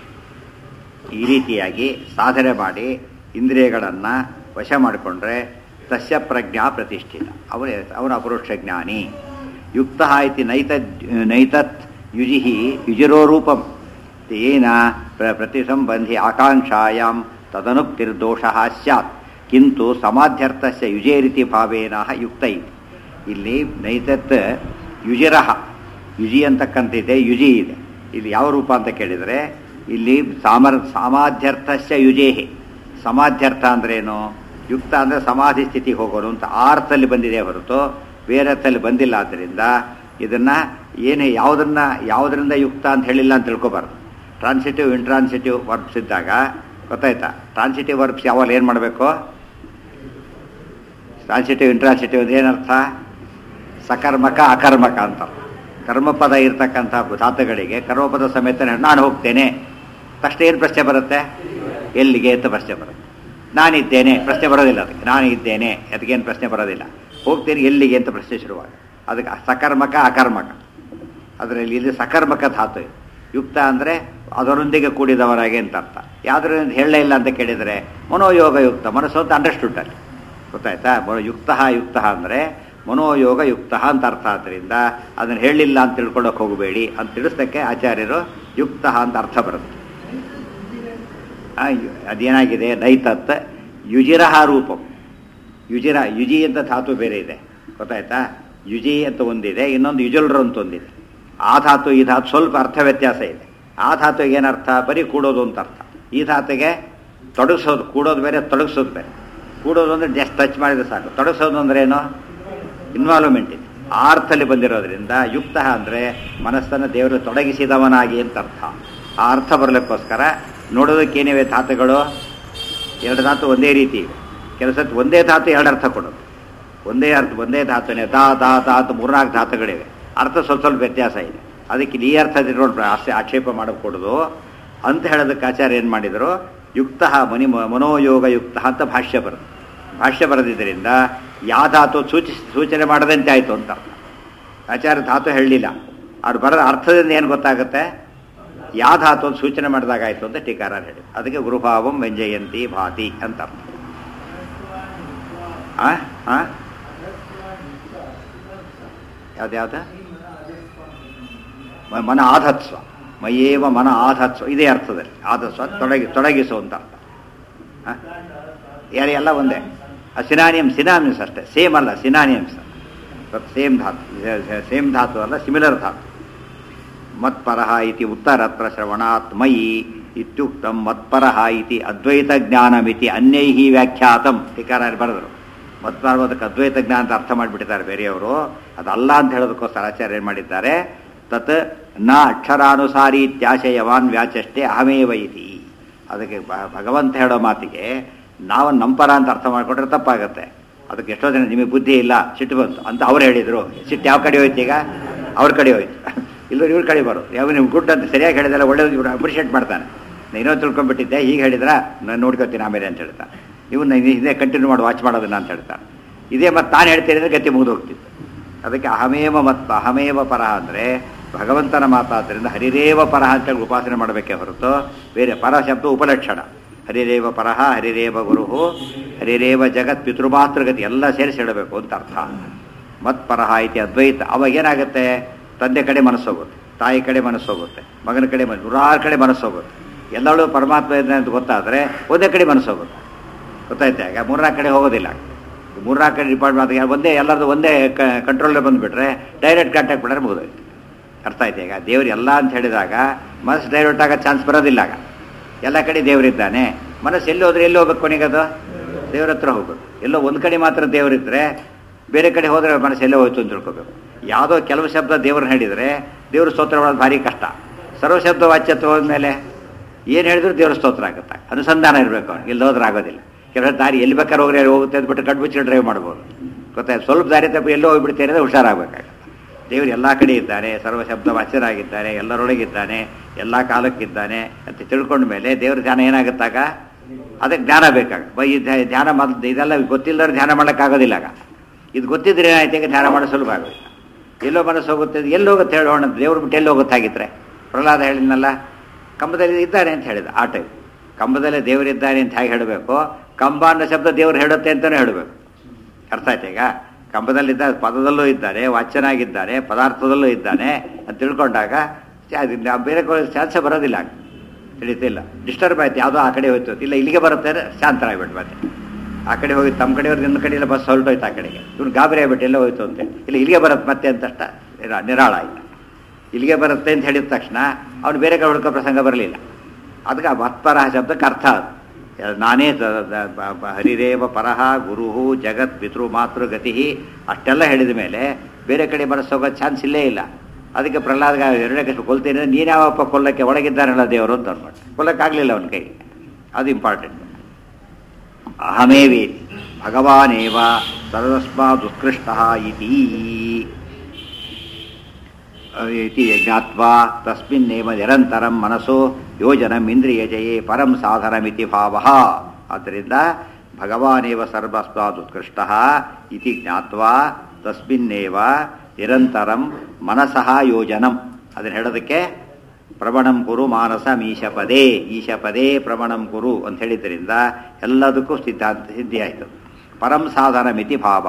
ಈ ರೀತಿಯಾಗಿ ಸಾಧನೆ ಮಾಡಿ ಇಂದ್ರಿಯಗಳನ್ನು ವಶ ಮಾಡಿಕೊಂಡ್ರೆ ತಸ್ಯ ಪ್ರಜ್ಞಾ ಪ್ರತಿಷ್ಠಿತ ಅವನೇ ಅವನ ಅಪರೋಕ್ಷ ಜ್ಞಾನಿ ಯುಕ್ತ ಇತಿ ನೈತ ನೈತತ್ ಯುಜಿ ಯುಜಿರೋ ರೂಪಂ ತೇನ ಪ್ರ- ಪ್ರತಿಸಂಬಂಧಿ ಆಕಾಂಕ್ಷಾಯಾಂ ತದನುಕ್ತಿರ್ದೋಷ ಸ್ಯಾತ್ ಕಿಂತು ಸಮಾಧ್ಯರ್ಥಸ್ಯ ಯುಜೇರಿತಿ ಭಾವೇನ ಯುಕ್ತ ಇತಿ ಇಲ್ಲಿ ನೈತತ್ ಯುಜಿರಹ ಯುಜಿ ಅಂತಕ್ಕಂತಿದೆ ಯುಜಿ ಇದೆ ಇಲ್ಲಿ ಯಾವ ರೂಪ ಅಂತ ಕೇಳಿದರೆ ಇಲ್ಲಿ ಸಾಮರ್ ಸಾಮಾಧ್ಯರ್ಥಸ್ಯ ಯುಜೇಹಿ ಸಮಾಧ್ಯರ್ಥ ಅಂದ್ರೇನು ಯುಕ್ತ ಅಂದರೆ ಸಮಾಧಿ ಸ್ಥಿತಿಗೆ ಹೋಗೋನು ಅಂತ ಆ ಅರ್ಥದಲ್ಲಿ ಬಂದಿದೆ ಹೊರತು ಬೇರೆ ಅರ್ಥದಲ್ಲಿ ಬಂದಿಲ್ಲ ಆದ್ದರಿಂದ ಇದನ್ನ ಏನು ಯಾವುದನ್ನ ಯಾವುದರಿಂದ ಯುಕ್ತ ಅಂತ ಹೇಳಿಲ್ಲ ಅಂತ ತಿಳ್ಕೊಬಾರ್ದು ಟ್ರಾನ್ಸಿಟಿವ್ ಇಂಟ್ರಾನ್ಸಿಟಿವ್ ವರ್ಬ್ಸ್ ಇದ್ದಾಗ ಗೊತ್ತಾಯ್ತಾ ಟ್ರಾನ್ಸಿಟಿವ್ ವರ್ಬ್ಸ್ ಯಾವಾಗ ಏನು ಮಾಡಬೇಕು ಟ್ರಾನ್ಸಿಟಿವ್ ಇಂಟ್ರಾನ್ಸಿಟಿವ್ ಅಂದ್ರೆ ಏನರ್ಥ ಸಕರ್ಮಕ ಅಕರ್ಮಕ ಅಂತ ಕರ್ಮಪದ ಇರ್ತಕ್ಕಂಥ ಧಾತುಗಳಿಗೆ ಕರ್ಮಪದ ಸಮೇತ ನಾನು ಹೋಗ್ತೇನೆ ತಕ್ಷಣ ಏನು ಪ್ರಶ್ನೆ ಬರುತ್ತೆ ಎಲ್ಲಿಗೆ ಅಂತ ಪ್ರಶ್ನೆ ಬರುತ್ತೆ ನಾನಿದ್ದೇನೆ ಪ್ರಶ್ನೆ ಬರೋದಿಲ್ಲ ಅದಕ್ಕೆ ನಾನು ಇದ್ದೇನೆ ಅದಕ್ಕೇನು ಪ್ರಶ್ನೆ ಬರೋದಿಲ್ಲ ಹೋಗ್ತೇನೆ ಎಲ್ಲಿಗೆ ಅಂತ ಪ್ರಶ್ನೆ ಶುರುವಾಗ ಅದಕ್ಕೆ ಸಕರ್ಮಕ ಅಕರ್ಮಕ ಅದರಲ್ಲಿ ಇಲ್ಲಿ ಸಕರ್ಮಕ ಧಾತು ಇದು. ಯುಕ್ತ ಅಂದರೆ ಅದರೊಂದಿಗೆ ಕೂಡಿದವರಾಗೆ ಅಂತ ಅರ್ಥ ಯಾವ್ದ್ರಿಂದ ಹೇಳಲೇ ಇಲ್ಲ ಅಂತ ಕೇಳಿದರೆ ಮನೋಯೋಗ ಯುಕ್ತ ಮನಸ್ಸು ಅಂತ ಅಂಡರ್ಸ್ಟುಡ್ ಅಲ್ಲಿ ಗೊತ್ತಾಯ್ತಾ ಮನೋ ಯುಕ್ತ ಯುಕ್ತ ಅಂದರೆ ಮನೋಯೋಗ ಯುಕ್ತ ಅಂತ ಅರ್ಥ ಆದ್ದರಿಂದ ಅದನ್ನು ಹೇಳಲಿಲ್ಲ ಅಂತ ತಿಳ್ಕೊಳ್ಳೋಕೆ ಹೋಗಬೇಡಿ ಅಂತ ತಿಳಿಸೋಕ್ಕೆ ಆಚಾರ್ಯರು ಯುಕ್ತ ಅಂತ ಅರ್ಥ ಬರುತ್ತೆ ಆ, ಯು- ಅದೇನಾಗಿದೆ ನೈತತ್ ಯುಜಿರಹ ರೂಪಂ ಯುಜಿರ ಯುಜಿ ಅಂತ ಧಾತು ಬೇರೆ ಇದೆ ಗೊತ್ತಾಯ್ತಾ ಯುಜಿ ಅಂತ ಒಂದಿದೆ ಇನ್ನೊಂದು ಯುಜಲ್ರು ಅಂತ ಒಂದಿದೆ ಆ ಧಾತು ಈ ಧಾತು ಸ್ವಲ್ಪ ಅರ್ಥ ವ್ಯತ್ಯಾಸ ಇದೆ ಆ ಧಾತುಗೆ ಏನರ್ಥ ಬರೀ ಕೂಡೋದು ಅಂತ ಅರ್ಥ ಈ ಧಾತುಗೆ ತೊಡಗಿಸೋದು ಕೂಡೋದು ಬೇರೆ ತೊಡಗಿಸೋದು ಬೇರೆ ಕೂಡೋದು ಅಂದರೆ ಜಸ್ಟ್ ಟಚ್ ಮಾಡಿದ್ರೆ ಸಾಕು ತೊಡಗಿಸೋದು ಅಂದ್ರೆ ಏನು ಇನ್ವಾಲ್ವ್ಮೆಂಟ್ ಇದೆ ಆ ಅರ್ಥದಲ್ಲಿ ಬಂದಿರೋದ್ರಿಂದ ಯುಕ್ತ ಅಂದರೆ ಮನಸ್ಸನ್ನು ದೇವರು ತೊಡಗಿಸಿದವನಾಗಿ ಅಂತ ಅರ್ಥ ಆ ಅರ್ಥ ಬರಲಿಕ್ಕೋಸ್ಕರ ನೋಡೋದಕ್ಕೇನಿವೆ ಧಾತುಗಳು ಎರಡು ಧಾತು ಒಂದೇ ರೀತಿ ಇವೆ ಕೆಲವು ಸತಿ ಒಂದೇ ಧಾತು ಎರಡು ಅರ್ಥ ಕೊಡೋದು ಒಂದೇ ಅರ್ಥ ಒಂದೇ ಧಾತುನೇ ದಾ ದಾ ದಾ ಅಂತ ಮೂರ್ನಾಲ್ಕು ಧಾತುಗಳಿವೆ ಅರ್ಥ ಸ್ವಲ್ಪ ಸ್ವಲ್ಪ ವ್ಯತ್ಯಾಸ ಇದೆ ಅದಕ್ಕೆ ಈ ಅರ್ಥ ಇಟ್ಕೊಂಡು ಆಸೆ ಆಕ್ಷೇಪ ಮಾಡக்கூಡದು ಅಂತ ಹೇಳೋದಕ್ಕೆ ಆಚಾರ್ಯ ಏನು ಮಾಡಿದರು ಯುಕ್ತ ಮನಿ ಮನೋಯೋಗ ಯುಕ್ತ ಅಂತ ಭಾಷ್ಯ ಬರುತ್ತೆ ಭಾಷ್ಯ ಬರೆದಿದ್ದರಿಂದ ಯಾವ ಧಾತು ಸೂಚಿಸಿ ಸೂಚನೆ ಮಾಡದಂತೆ ಆಯಿತು ಅಂತ ಅರ್ಥ ಆಚಾರ್ಯ ಧಾತು ಹೇಳಲಿಲ್ಲ ಅವ್ರು ಬರೋದ ಅರ್ಥದಿಂದ ಏನು ಗೊತ್ತಾಗುತ್ತೆ ಯಾವ ಧಾತು ಅಂತ ಸೂಚನೆ ಮಾಡಿದಾಗಾಯ್ತು ಅಂತ ಟೀಕಾರ ಹೇಳಿ ಅದಕ್ಕೆ ಗುರುಭಾವಂ ವ್ಯಂಜಯಂತಿ ಭಾತಿ ಅಂತ ಅರ್ಥ ಆ ಆ ಯಾವ್ದ್ಯಾವ್ದು ಮ- ಮನ ಆಧತ್ಸ್ವ ಮಯೇವ ಮನ ಆಧತ್ಸ್ವ ಇದೇ ಅರ್ಥದಲ್ಲಿ ಆಧತ್ಸ್ವ ತೊಡಗಿ ತೊಡಗಿಸು ಅಂತ ಅರ್ಥ ಆ? ಯಾರು ಎಲ್ಲ ಒಂದೇ ಸಿನಾನಿಯಂ ಸಿನಾನಿಯಮ್ಸ್ ಅಷ್ಟೇ ಸೇಮ್ ಅಲ್ಲ ಸಿನಾನಿಯಮ್ಸ್ ಸೇಮ್ ಧಾತು ಸೇಮ್ ಧಾತು ಅಲ್ಲ ಸಿಮಿಲರ್ ಧಾತು ಮತ್ಪರಃ ಇತಿ ಉತ್ತರತ್ರ ಶ್ರವಣಾತ್ ಮಯಿ ಇತ್ಯುಕ್ತಂ ಮತ್ಪರಃ ಇತಿ ಅದ್ವೈತ ಜ್ಞಾನಮಿತಿ ಅನ್ಯೈಃ ವ್ಯಾಖ್ಯಾತಂ ಟೀಕಾರ ಬರೆದರು ಮತ್ಪರ್ವದಕ್ಕೆ ಅದ್ವೈತ ಜ್ಞಾನ ಅಂತ ಅರ್ಥ ಮಾಡಿಬಿಟ್ಟಿದ್ದಾರೆ ಬೇರೆಯವರು ಅದಲ್ಲ ಅಂತ ಹೇಳೋದಕ್ಕೋಸ್ಕರ ಆಚಾರ್ಯ ಏನು ಮಾಡಿದ್ದಾರೆ ತತ್ ನ ಅಕ್ಷರಾನುಸಾರಿ ಇತ್ಯಾಶಯವಾನ್ ವ್ಯಾಚಷ್ಟೇ ಅಹಮೇವ ಇತಿ ಅದಕ್ಕೆ ಭ- ಭಗವಂತ ಹೇಳೋ ಮಾತಿಗೆ ನಾವು ನಂಪರ ಅಂತ ಅರ್ಥ ಮಾಡಿಕೊಂಡ್ರೆ ತಪ್ಪಾಗತ್ತೆ ಅದಕ್ಕೆ ಎಷ್ಟೋ ಜನ ನಿಮಗೆ ಬುದ್ಧಿ ಇಲ್ಲ ಸಿಟ್ಟು ಬಂತು ಅಂತ ಅವ್ರು ಹೇಳಿದರು ಸಿಟ್ಟು ಯಾವ ಕಡೆ ಹೋಯ್ತು ಈಗ ಅವ್ರ ಕಡೆ ಹೋಯ್ತು ಇಲ್ಲ ಇವ್ರ ಕಡೆ ಬರೋದು ಯಾವ ನೀವು ಗುಡ್ ಅಂತ ಸರಿಯಾಗಿ ಹೇಳಿದ್ರೆ ಒಳ್ಳೇದು ಇವ್ರು ಅಪ್ರಿಷಿಯೇಟ್ ಮಾಡ್ತಾನೆ ಏನೋ ತಿಳ್ಕೊಂಡ್ಬಿಟ್ಟಿದ್ದೆ ಹೀಗೆ ಹೇಳಿದ್ರ ನಾನು ನೋಡ್ಕೊತೀನಿ ಆಮೇಲೆ ಅಂತ ಹೇಳ್ತಾನೆ ಇವನ್ನ ಇದೇ ಕಂಟಿನ್ಯೂ ಮಾಡಿ ವಾಚ್ ಮಾಡೋದನ್ನ ಅಂತ ಹೇಳ್ತಾನೆ ಇದೇ ಮತ್ತೆ ನಾನು ಹೇಳ್ತೀನಿ ಅಂದರೆ ಗತಿ ಮುಗಿದು ಹೋಗ್ತಿತ್ತು ಅದಕ್ಕೆ ಅಹಮೇವ ಮತ್ತು ಅಹಮೇವ ಪರ ಅಂದರೆ ಭಗವಂತನ ಮಾತಾದ್ದರಿಂದ ಹರಿರೇವ ಪರಹ ಅಂತೇಳಿ ಉಪಾಸನೆ ಮಾಡಬೇಕೇ ಹೊರತು ಬೇರೆ ಪರ ಶಬ್ದ ಉಪಲಕ್ಷಣ ಹರಿರೇವ ಪರಹ ಹರಿರೇವ ಗುರು ಹರಿರೇವ ಜಗತ್ ಪಿತೃಮಾತೃಗತಿ ಎಲ್ಲ ಸೇರಿಸಿ ಹೇಳಬೇಕು ಅಂತ ಅರ್ಥ ಮತ್ಪರಹ ಐತಿ ಅದ್ವೈತ ಅವಾಗ ಏನಾಗುತ್ತೆ ತಂದೆ ಕಡೆ ಮನಸ್ಸು ಹೋಗುತ್ತೆ ತಾಯಿ ಕಡೆ ಮನಸ್ಸು ಹೋಗುತ್ತೆ ಮಗನ ಕಡೆ ಮನಸ್ಸು ನೂರಾರು ಕಡೆ ಮನಸ್ಸು ಹೋಗುತ್ತೆ ಎಲ್ಲರೂ ಪರಮಾತ್ಮ ಇದ್ದಾನೆ ಅಂತ ಗೊತ್ತಾದರೆ ಒಂದೇ ಕಡೆ ಮನಸ್ಸು ಹೋಗುತ್ತೆ ಗೊತ್ತಾಯ್ತಾ ಈಗ ಮೂರ್ನಾಲ್ಕು ಕಡೆ ಹೋಗೋದಿಲ್ಲ ಮೂರ್ನಾಲ್ಕು ಕಡೆ ಡಿಪಾರ್ಟ್ಮೆಂಟ್ ಒಂದೇ ಎಲ್ಲರದು ಒಂದೇ ಕಂಟ್ರೋಲೇ ಬಂದುಬಿಟ್ರೆ ಡೈರೆಕ್ಟ್ ಕಾಂಟ್ಯಾಕ್ಟ್ ಬಿಟ್ರೆ ಮುಗಿದೋಯ್ತು ಅರ್ಥ ಆಯ್ತು ಈಗ ದೇವ್ರು ಎಲ್ಲ ಅಂತ ಹೇಳಿದಾಗ ಮನಸ್ಸು ಡೈವರ್ಟ್ ಆಗೋ ಚಾನ್ಸ್ ಬರೋದಿಲ್ಲ ಆಗ ಎಲ್ಲ ಕಡೆ ದೇವರಿದ್ದಾನೆ ಮನಸ್ಸು ಎಲ್ಲಿ ಹೋದ್ರೆ ಎಲ್ಲಿ ಹೋಗ್ಬೇಕು ಕೊನೆಗದು ದೇವ್ರ ಹತ್ರ ಹೋಗೋದು ಎಲ್ಲೋ ಒಂದು ಕಡೆ ಮಾತ್ರ ದೇವರಿದ್ದರೆ ಬೇರೆ ಕಡೆ ಹೋದರೆ ಮನಸ್ಸು ಎಲ್ಲೇ ಹೋಯ್ತು ಅಂತ ತಿಳ್ಕೊಬೇಕು ಯಾವುದೋ ಕೆಲವು ಶಬ್ದ ದೇವ್ರನ್ನ ಹೇಳಿದರೆ ದೇವ್ರ ಸ್ತೋತ್ರ ಮಾಡೋದು ಭಾರಿ ಕಷ್ಟ ಸರ್ವಶಬ್ದ ವಾಚ್ಯತ್ವ ಹೋದ್ಮೇಲೆ ಏನು ಹೇಳಿದ್ರು ದೇವ್ರ ಸ್ತೋತ್ರ ಆಗುತ್ತೆ ಅನುಸಂಧಾನ ಇರಬೇಕು ಅವ್ನಿಗೆ ಇಲ್ಲಿ ಹೋದ್ರೆ ಆಗೋದಿಲ್ಲ ಕೆಲವು ದಾರಿ ಎಲ್ಲಿ ಬೇಕಾದ್ರೆ ಹೋಗ್ರೆ ಹೋಗುತ್ತೆ ಅಂದ್ಬಿಟ್ಟು ಕಣ್ಮುಚ್ಚಿ ಡ್ರೈವ್ ಮಾಡ್ಬೋದು ಗೊತ್ತಾಯ್ತು ಸ್ವಲ್ಪ ದಾರಿ ತಪ್ಪು ಎಲ್ಲೋ ಹೋಗ್ಬಿಡ್ತೇನೆ ಅಂದರೆ ಹುಷಾರಾಗಬೇಕಾಗುತ್ತೆ ದೇವರು ಎಲ್ಲ ಕಡೆ ಇದ್ದಾನೆ ಸರ್ವಶಬ್ದ ವಾಚ್ಯರಾಗಿದ್ದಾನೆ ಎಲ್ಲರೊಳಗಿದ್ದಾನೆ ಎಲ್ಲ ಕಾಲಕ್ಕಿದ್ದಾನೆ ಅಂತ ತಿಳ್ಕೊಂಡ ಮೇಲೆ ದೇವ್ರ ಧ್ಯಾನ ಏನಾಗುತ್ತಾಗ ಅದಕ್ಕೆ ಜ್ಞಾನ ಬೇಕಾಗ ಬ- ಈ ಧ್ಯ- ಧ್ಯಾನ ಮೊದ್ಲು ಇದೆಲ್ಲ ಗೊತ್ತಿಲ್ಲದ್ರೆ ಧ್ಯಾನ ಮಾಡೋಕ್ಕಾಗೋದಿಲ್ಲ ಆಗ ಇದು ಗೊತ್ತಿದ್ರೆ ಏನಾಯ್ತು ಈಗ ಧ್ಯಾನ ಮಾಡೋ ಸುಲಭ ಆಗೋದಿಲ್ಲ ಎಲ್ಲೋ ಮನಸ್ಸು ಹೋಗುತ್ತೆ ಎಲ್ಲಿ ಹೋಗುತ್ತೆ ಹೇಳೋಣ ದೇವ್ರು ಬಿಟ್ಟು ಎಲ್ಲಿ ಹೋಗುತ್ತಾಗಿದ್ರೆ ಪ್ರಹ್ಲಾದ ಹೇಳಿದ್ನಲ್ಲ ಕಂಬದಲ್ಲಿ ಇದ್ದಾನೆ ಅಂತ ಹೇಳಿದ ಆ ಟೈಮ್ ಕಂಬದಲ್ಲೇ ದೇವರಿದ್ದಾನೆ ಅಂತ ಹೇಗೆ ಹೇಳಬೇಕು ಕಂಬ ಅನ್ನೋ ಶಬ್ದ ದೇವ್ರು ಹೇಳುತ್ತೆ ಅಂತಲೇ ಹೇಳಬೇಕು ಅರ್ಥ ಆಯ್ತಾ ಈಗ ಕಂಬದಲ್ಲಿದ್ದ ಪದದಲ್ಲೂ ಇದ್ದಾನೆ ವಾಚ್ಯನಾಗಿದ್ದಾನೆ ಪದಾರ್ಥದಲ್ಲೂ ಇದ್ದಾನೆ ಅಂತ ತಿಳ್ಕೊಂಡಾಗ ಚ- ಅದು ನಾವು ಬೇರೆ ಚಾನ್ಸೇ ಬರೋದಿಲ್ಲ ತಿಳಿತಿಲ್ಲ ಡಿಸ್ಟರ್ಬ್ ಆಯ್ತು ಯಾವುದೋ ಆ ಕಡೆ ಹೋಯ್ತು ಇಲ್ಲ ಇಲ್ಲಿಗೆ ಬರುತ್ತೆ ಅಂದ್ರೆ ಶಾಂತರಾಗ್ಬಿಟ್ಟು ಮತ್ತೆ ಆ ಕಡೆ ಹೋಗಿ ತಮ್ಮ ಕಡೆಯವ್ರಿಗೆ ಇನ್ನ ಕಡೆ ಎಲ್ಲ ಬಸ್ ಹೊರಟೋಯ್ತು ಆ ಕಡೆಗೆ ಇವ್ನು ಗಾಬರಿ ಆಗ್ಬಿಟ್ಟು ಎಲ್ಲ ಹೋಯ್ತು ಅಂತ ಇಲ್ಲ ಇಲ್ಲಿಗೆ ಬರುತ್ತೆ ಮತ್ತೆ ಅಂತಷ್ಟ ನಿರಾ- ನಿರಾಳ ಆಯ್ತು ಇಲ್ಲಿಗೆ ಬರುತ್ತೆ ಅಂತ ಹೇಳಿದ ತಕ್ಷಣ ಅವನು ಬೇರೆ ಕಡೆ ಹುಡುಕೋ ಪ್ರಸಂಗ ಬರಲಿಲ್ಲ ಅದಕ್ಕೆ ಆ ಮತ್ಪರಹ ಶಬ್ದಕ್ಕೆ ಅರ್ಥ ಅದು ನಾನೇ ತ- ತ- ಬ- ಬ- ಹರಿರೇವ ಪರಹ ಗುರುಹು ಜಗತ್ ಪಿತೃ ಮಾತೃ ಗತಿ ಅಷ್ಟೆಲ್ಲ ಹೇಳಿದ ಮೇಲೆ ಬೇರೆ ಕಡೆ ಬರೆಸೋಗೋ ಚಾನ್ಸ್ ಇಲ್ಲೇ ಇಲ್ಲ ಅದಕ್ಕೆ ಪ್ರಹ್ಲಾದ ಎರಡನೇ ಕಷ್ಟ ಕೊಲ್ತೇನೆ ನೀನು ಯಾವಪ್ಪ ಕೊಲ್ಲಕ್ಕೆ ಒಳಗಿದ್ದಾರಲ್ಲ ದೇವರು ಅಂತ ಅಂದ್ಬಿಟ್ಟು ಕೊಲ್ಲಕ್ಕಾಗಲಿಲ್ಲ ಅವನ ಕೈ ಅದು ಇಂಪಾರ್ಟೆಂಟ್ ಅಹಮೇವೇತಿ ಭಗವಾನೇವ ಸರ್ವಸ್ಮಾತ್ ಉತ್ಕೃಷ್ಟ ಇತಿ ಇತಿ ಜ್ಞಾತ್ವಾ ತಸ್ಮಿನ್ನೇವ ನಿರಂತರಂ ಮನಸ್ಸೋ ಯೋಜನಂ ಇಂದ್ರಿಯಜಯೇ ಪರಂ ಸಾಧನಮಿತಿ ಭಾವ ಆದ್ದರಿಂದ ಭಗವಾನೇವ ಸರ್ವಸ್ಮಾತ್ ಉತ್ಕೃಷ್ಟ ಇತಿ ಜ್ಞಾತ್ವಾ ತಸ್ಮಿನ್ನೇವ ನಿರಂತರಂ ಮನಸಃ ಯೋಜನಂ ಅದನ್ನು ಹೇಳೋದಕ್ಕೆ ಪ್ರವಣಂ ಕುರು ಮಾನಸ ಮೀಶಪದೇ ಈಶಪದೇ ಪ್ರವಣಂ ಕುರು ಅಂತ ಹೇಳಿದ್ದರಿಂದ ಎಲ್ಲದಕ್ಕೂ ಸಿದ್ಧಾಂತ ಸಿದ್ಧಿಯಾಯಿತು ಪರಂ ಸಾಧನ ಮಿತಿ ಭಾವ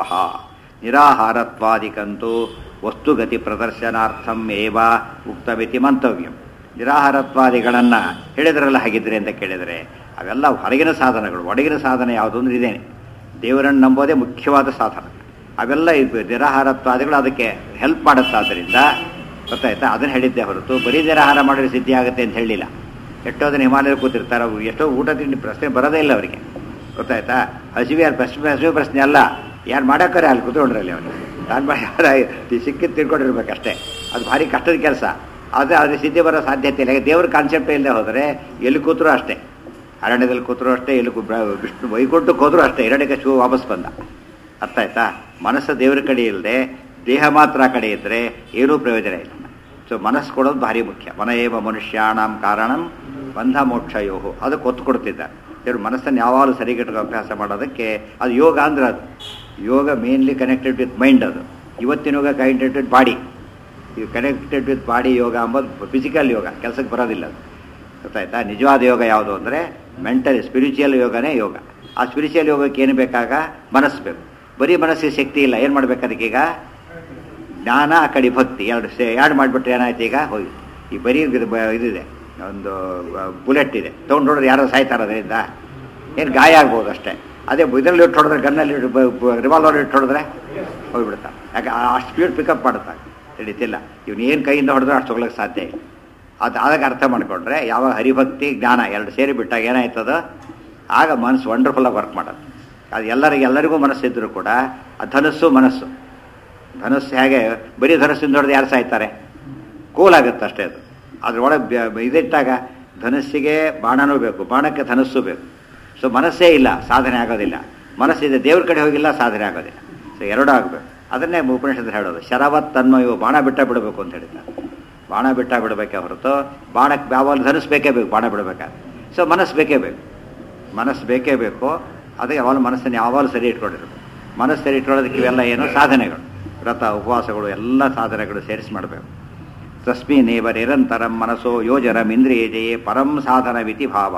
ನಿರಾಹಾರತ್ವಾದಿಕಂತೂ ವಸ್ತುಗತಿ ಪ್ರದರ್ಶನಾರ್ಥಂ ಏವ ಉಕ್ತಮಿತಿ ಮಂತವ್ಯಂ ನಿರಾಹಾರತ್ವಾದಿಗಳನ್ನು ಹೇಳಿದ್ರಲ್ಲ ಹಾಗಿದ್ರೆ ಅಂತ ಕೇಳಿದರೆ ಅವೆಲ್ಲ ಹೊರಗಿನ ಸಾಧನಗಳು ಒಳಗಿನ ಸಾಧನ ಯಾವುದು ಅಂದ್ರೆ ಇದೇನೆ ದೇವರನ್ನು ನಂಬೋದೇ ಮುಖ್ಯವಾದ ಸಾಧನ ಅವೆಲ್ಲ ಇದು ನಿರಾಹಾರತ್ವಾದಿಗಳು ಅದಕ್ಕೆ ಹೆಲ್ಪ್ ಮಾಡುತ್ತಾದ್ದರಿಂದ ಗೊತ್ತಾಯ್ತಾ ಅದನ್ನು ಹೇಳಿದ್ದೆ ಹೊರತು ಬರೀ ನಿರಾಹಾರ ಮಾಡಿದ್ರೆ ಸಿದ್ಧಿ ಆಗುತ್ತೆ ಅಂತ ಹೇಳಿಲ್ಲ ಎಷ್ಟೋ ದಿನ ಹಿಮಾಲಯದಲ್ಲಿ ಕೂತಿರ್ತಾರೆ ಅವ್ರು ಎಷ್ಟೋ ಊಟ ತಿಂಡಿ ಪ್ರಶ್ನೆ ಬರೋದೇ ಇಲ್ಲ ಅವರಿಗೆ ಗೊತ್ತಾಯ್ತಾ ಹಸಿವೆ ಯಾರು ಪ್ರಶ್ನೆ ಹಸಿವೆ ಪ್ರಶ್ನೆ ಅಲ್ಲ ಯಾರು ಮಾಡೋಕ್ಕಾರೆ ಅಲ್ಲಿ ಕೂತ್ಕೊಂಡ್ರಲ್ಲಿ ಅವನು ನಾನು ಮಾಡಿ ಯಾರ ಸಿಕ್ಕಿದ್ದು ತಿಳ್ಕೊಂಡಿರ್ಬೇಕಷ್ಟೇ ಅದು ಭಾರಿ ಕಷ್ಟದ ಕೆಲಸ ಆದರೆ ಅದ್ರ ಸಿದ್ಧಿ ಬರೋ ಸಾಧ್ಯತೆ ಇಲ್ಲ ದೇವ್ರ ಕಾನ್ಸೆಪ್ಟ್ ಇಲ್ಲದೆ ಹೋದರೆ ಎಲ್ಲಿ ಕೂತರೂ ಅಷ್ಟೇ ಅರಣ್ಯದಲ್ಲಿ ಕೂತರೂ ಅಷ್ಟೇ ಎಲ್ಲಿ ಕು- ಬ್ರ- ವಿಷ್ಣು ವೈಕುಂಠಕ್ಕೆ ಹೋದರೂ ಅಷ್ಟೇ ಎರಡಕ್ಕೆ ಶೂ ವಾಪಸ್ ಬಂದ ಅರ್ಥ ಆಯ್ತಾ ಮನಸ್ಸು ದೇವ್ರ ಕಡೆ ಇಲ್ಲದೆ ದೇಹ ಮಾತ್ರ ಆ ಕಡೆ ಇದ್ದರೆ ಏನೂ ಪ್ರಯೋಜನ ಇಲ್ಲ ಸೊ ಮನಸ್ಸು ಕೊಡೋದು ಭಾರಿ ಮುಖ್ಯ ಮನ ಏವ ಮನುಷ್ಯಾಣಂ ಕಾರಣಂ ಬಂಧ ಮೋಕ್ಷಯೋಹು ಅದಕ್ಕೆ ಒತ್ತು ಕೊಡ್ತಿದ್ದಾರೆ ಇವರು ಮನಸ್ಸನ್ನು ಯಾವಾಗಲೂ ಸರಿಗಟ್ಟು ಅಭ್ಯಾಸ ಮಾಡೋದಕ್ಕೆ ಅದು ಯೋಗ ಅಂದ್ರೆ ಅದು yoga mainly connected with mind ಅದು ಇವತ್ತಿನ ಯೋಗ ಕನೆಕ್ಟೆಡ್ ವಿತ್ ಬಾಡಿ ಈ ಕನೆಕ್ಟೆಡ್ ವಿತ್ ಬಾಡಿ ಯೋಗ ಅಂಬೋದು ಫಿಸಿಕಲ್ ಯೋಗ ಕೆಲಸಕ್ಕೆ ಬರೋದಿಲ್ಲ ಅದು ಗೊತ್ತಾಯ್ತಾ ನಿಜವಾದ ಯೋಗ ಯಾವುದು ಅಂದರೆ ಮೆಂಟಲಿ ಸ್ಪಿರಿಚುವಲ್ ಯೋಗನೇ ಯೋಗ ಆ ಸ್ಪಿರಿಚುವಲ್ ಯೋಗಕ್ಕೆ ಏನು ಬೇಕಾಗ ಮನಸ್ಸು ಬೇಕು ಬರೀ ಮನಸ್ಸಿಗೆ ಶಕ್ತಿ ಇಲ್ಲ ಏನು ಮಾಡ್ಬೇಕು ಅದಕ್ಕೀಗ ಜ್ಞಾನ ಆ ಕಡೆ ಭಕ್ತಿ ಎರಡು ಸೇ ಎರಡು ಮಾಡಿಬಿಟ್ರೆ ಏನಾಯ್ತು ಈಗ ಹೋಗಿ ಈ ಬರೀ ಇದು ಬ- ಇದಿದೆ ಒಂದು ಬುಲೆಟ್ ಇದೆ ತೊಗೊಂಡು ನೋಡಿದ್ರೆ ಯಾರೋ ಸಾಯ್ತಾರ ಅದರಿಂದ ಏನು ಗಾಯ ಆಗ್ಬೋದು ಅಷ್ಟೇ ಅದೇ ಇದರಲ್ಲಿ ಇಟ್ಟು ಹೊಡೆದ್ರೆ ಗನ್ನಲ್ಲಿ ರಿವಾಲ್ವರ್ ಇಟ್ಟು ಹೊಡೆದ್ರೆ ಹೋಗ್ಬಿಡ್ತಾ ಯಾಕೆ ಆ ಸ್ಪೀಡ್ ಪಿಕಪ್ ಮಾಡುತ್ತಾ ತಿಳಿತಿಲ್ಲ ಇವನು ಏನು ಕೈಯಿಂದ ಹೊಡೆದ್ರೆ ಅಷ್ಟು ಹೋಗ್ಲಿಕ್ಕೆ ಸಾಧ್ಯ ಇಲ್ಲ ಅದು ಆದಾಗ ಅರ್ಥ ಮಾಡಿಕೊಂಡ್ರೆ ಯಾವಾಗ ಹರಿಭಕ್ತಿ ಜ್ಞಾನ ಎರಡು ಸೇರಿ ಬಿಟ್ಟಾಗ ಏನಾಯ್ತದ ಆಗ ಮನಸ್ಸು ವಂಡರ್ಫುಲ್ಲಾಗಿ ವರ್ಕ್ ಮಾಡೋದು ಅದು ಎಲ್ಲರಿಗೆ ಎಲ್ಲರಿಗೂ ಮನಸ್ಸಿದ್ರು ಕೂಡ ಆ ಧನಸ್ಸು ಮನಸ್ಸು ಧನಸ್ಸು ಹೇಗೆ ಬರೀ ಧನಸ್ಸಿಂದ ಹೊಡೆದು ಯಾರು ಸಾಯ್ತಾರೆ ಕೂಲ್ ಆಗುತ್ತೆ ಅಷ್ಟೇ ಅದು ಅದ್ರೊಳಗೆ ಬ್ಯ- ಇದಿಟ್ಟಾಗ ಧನಸ್ಸಿಗೆ ಬಾಣನೂ ಬೇಕು ಬಾಣಕ್ಕೆ ಧನಸ್ಸು ಬೇಕು ಸೊ ಮನಸ್ಸೇ ಇಲ್ಲ ಸಾಧನೆ ಆಗೋದಿಲ್ಲ ಮನಸ್ಸಿದೆ ದೇವ್ರ ಕಡೆ ಹೋಗಿಲ್ಲ ಸಾಧನೆ ಆಗೋದಿಲ್ಲ ಸೊ ಎರಡೂ ಆಗಬೇಕು ಅದನ್ನೇ ಉಪನಿಷತ್ತು ಹೇಳೋದು ಶರವತ್ ತನ್ಮಯು ಬಾಣ ಬಿಟ್ಟ ಬಿಡಬೇಕು ಅಂತ ಹೇಳಿದ್ದಾರೆ ಬಾಣ ಬಿಟ್ಟ ಬಿಡಬೇಕೆ ಹೊರತು ಬಾಣಕ್ಕೆ ಯಾವಾಗ ಧನಸ್ಸು ಬೇಕೇ ಬೇಕು ಬಾಣ ಬಿಡಬೇಕಾದ್ರೆ ಸೊ ಮನಸ್ಸು ಬೇಕೇ ಬೇಕು ಮನಸ್ಸು ಬೇಕೇ ಬೇಕು ಅದಕ್ಕೆ ಯಾವಾಗಲೂ ಮನಸ್ಸನ್ನು ಯಾವಾಗಲೂ ಸರಿ ಇಟ್ಕೊಂಡಿರ್ಬೇಕು ಮನಸ್ಸು ಸರಿ ಇಟ್ಕೊಳ್ಳೋದಕ್ಕೆ ಇವೆಲ್ಲ ಏನು ಸಾಧನೆಗಳು ವ್ರತ ಉಪವಾಸಗಳು ಎಲ್ಲ ಸಾಧನೆಗಳು ಸೇರಿಸಿ ಮಾಡಬೇಕು ತಸ್ಮಿನೇವ ನಿರಂತರಂ ಮನಸ್ಸೋ ಯೋಜನಮಿಂದ್ರಿಯಜಯೇ ಪರಂ ಸಾಧನವಿತಿ ಭಾವ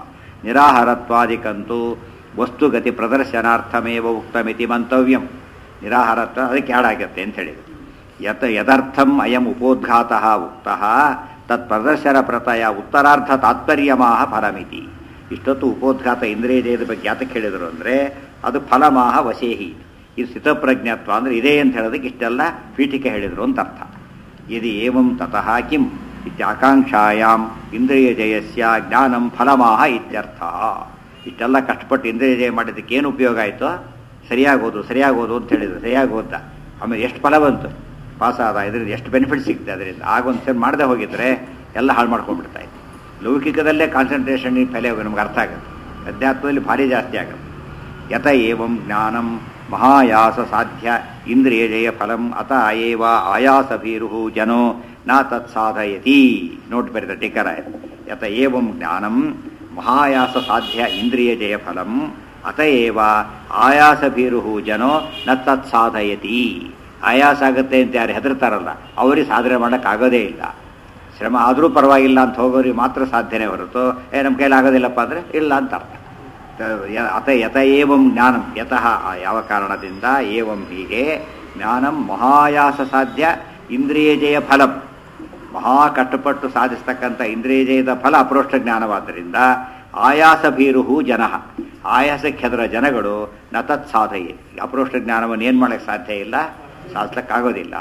ನಿರಾಹಾರತ್ವಾದಿಕಂತೂ ವಸ್ತುಗತಿ ಪ್ರದರ್ಶನಾರ್ಥಮೇವ ಉಕ್ತಮಿತಿ ಮಂತವ್ಯಂ ನಿರಾಹಾರತ್ವ ಅದಕ್ಕೆ ಹಾಡಾಗತ್ತೆ ಅಂತ ಹೇಳಿದ್ರು ಯತ್ ಯದರ್ಥಂ ಅಯಂ ಉಪೋದ್ಘಾತ ಉಕ್ತ ತತ್ ಪ್ರದರ್ಶನ ಪ್ರತಯ ಉತ್ತರಾರ್ಧ ತಾತ್ಪರ್ಯಮಾಹ ಫಲಮಿತಿ ಇಷ್ಟೊತ್ತು ಉಪೋದ್ಘಾತ ಇಂದ್ರಿಯ ಜಯದ ಬಗ್ಗೆ ಯಾತಕ್ಕೆ ಹೇಳಿದರು ಅಂದರೆ ಅದು ಫಲಮಾಹ ವಶೇಹಿ ಇದು ಸ್ಥಿತಪ್ರಜ್ಞತ್ವ ಅಂದರೆ ಇದೆ ಅಂತ ಹೇಳೋದಕ್ಕೆ ಇಷ್ಟೆಲ್ಲ ಪೀಠಿಕೆ ಹೇಳಿದರು ಅಂತ ಅರ್ಥ ಯದಿ ಏವಂ ತತಃ ಕಿಂ ಇತ್ಯಾಕಾಂಕ್ಷಾಯಾಮ್ ಇಂದ್ರಿಯ ಜಯಸ್ಯ ಜ್ಞಾನಂ ಫಲಮಾಹ ಇತ್ಯರ್ಥ ಇಷ್ಟೆಲ್ಲ ಕಷ್ಟಪಟ್ಟು ಇಂದ್ರಿಯ ಜಯ ಮಾಡಿದ್ದಕ್ಕೆ ಏನು ಉಪಯೋಗ ಆಯಿತು ಸರಿಯಾಗೋದು ಸರಿಯಾಗೋದು ಅಂತ ಹೇಳಿದ್ರು ಸರಿಯಾಗಿ ಓದ್ತಾ ಆಮೇಲೆ ಎಷ್ಟು ಫಲ ಬಂತು ಪಾಸ್ ಆದ ಇದರಿಂದ ಎಷ್ಟು ಬೆನಿಫಿಟ್ ಸಿಗ್ತದೆ ಅದರಿಂದ ಆಗೊಂದು ಸರಿ ಮಾಡದೆ ಹೋಗಿದ್ರೆ ಎಲ್ಲ ಹಾಳು ಮಾಡ್ಕೊಂಡ್ಬಿಡ್ತಾ ಇತ್ತು ಲೌಕಿಕದಲ್ಲೇ ಕಾನ್ಸಂಟ್ರೇಷನ್ ತಲೆ ನಮ್ಗೆ ಅರ್ಥ ಆಗುತ್ತೆ ಅಧ್ಯಾತ್ಮದಲ್ಲಿ ಭಾರಿ ಜಾಸ್ತಿ ಆಗುತ್ತೆ ಯತ ಏವಂ ಜ್ಞಾನಂ ಮಹಾಯಾಸ ಸಾಧ್ಯ ಇಂದ್ರಿಯ ಜಯ ಫಲಂ ಅತ ಏವ ಆಯಾಸ ಭೀರು ಜನೋ ನ ತತ್ ಸಾಧಯತಿ ನೋಟ್ ಬರೆದ ಟೀಕರ ಯತ ಏವಂ ಜ್ಞಾನಂ ಮಹಾಯಾಸ ಸಾಧ್ಯ ಇಂದ್ರಿಯ ಜಯ ಫಲಂ ಅತ ಏವ ಆಯಾಸ ಭೀರು ಜನೋ ನ ತತ್ ಸಾಧಯತಿ ಆಯಾಸ ಆಗುತ್ತೆ ಅಂತ ಯಾರು ಹೆದರ್ತಾರಲ್ಲ ಅವರಿಗೆ ಸಾಧನೆ ಮಾಡೋಕ್ಕಾಗೋದೇ ಇಲ್ಲ ಶ್ರಮ ಆದರೂ ಪರವಾಗಿಲ್ಲ ಅಂತ ಹೋಗೋರಿಗೆ ಮಾತ್ರ ಸಾಧ್ಯನೇ ಹೊರತು ಏ ನಮ್ಮ ಕೈಲಿ ಆಗೋದಿಲ್ಲಪ್ಪ ಅಂದರೆ ಇಲ್ಲ ಅಂತ ಅರ್ಥ ತ- ಯ- ಅತ ಯತ ಏವಂ ಜ್ಞಾನಂ ಯತಃ ಆ ಯಾವ ಕಾರಣದಿಂದ ಏವಂ ಹೀಗೆ ಜ್ಞಾನಂ ಮಹಾಯಾಸ ಸಾಧ್ಯ ಇಂದ್ರಿಯ ಜಯ ಫಲಂ ಮಹಾ ಕಷ್ಟಪಟ್ಟು ಸಾಧಿಸ್ತಕ್ಕಂಥ ಇಂದ್ರಿಯಜಯದ ಫಲ ಅಪ್ರೋಷ್ಟ ಜ್ಞಾನವಾದ್ದರಿಂದ ಆಯಾಸ ಭೀರುಹು ಜನ ಆಯಾಸಕ್ಕೆ ಹೆದರ ಜನಗಳು ನ ತತ್ ಸಾಧಯೆ ಅಪ್ರೋಷ್ಟ ಜ್ಞಾನವನ್ನು ಏನು ಮಾಡೋಕ್ಕೆ ಸಾಧ್ಯ ಇಲ್ಲ ಸಾಧಿಸ್ಲಿಕ್ಕಾಗೋದಿಲ್ಲ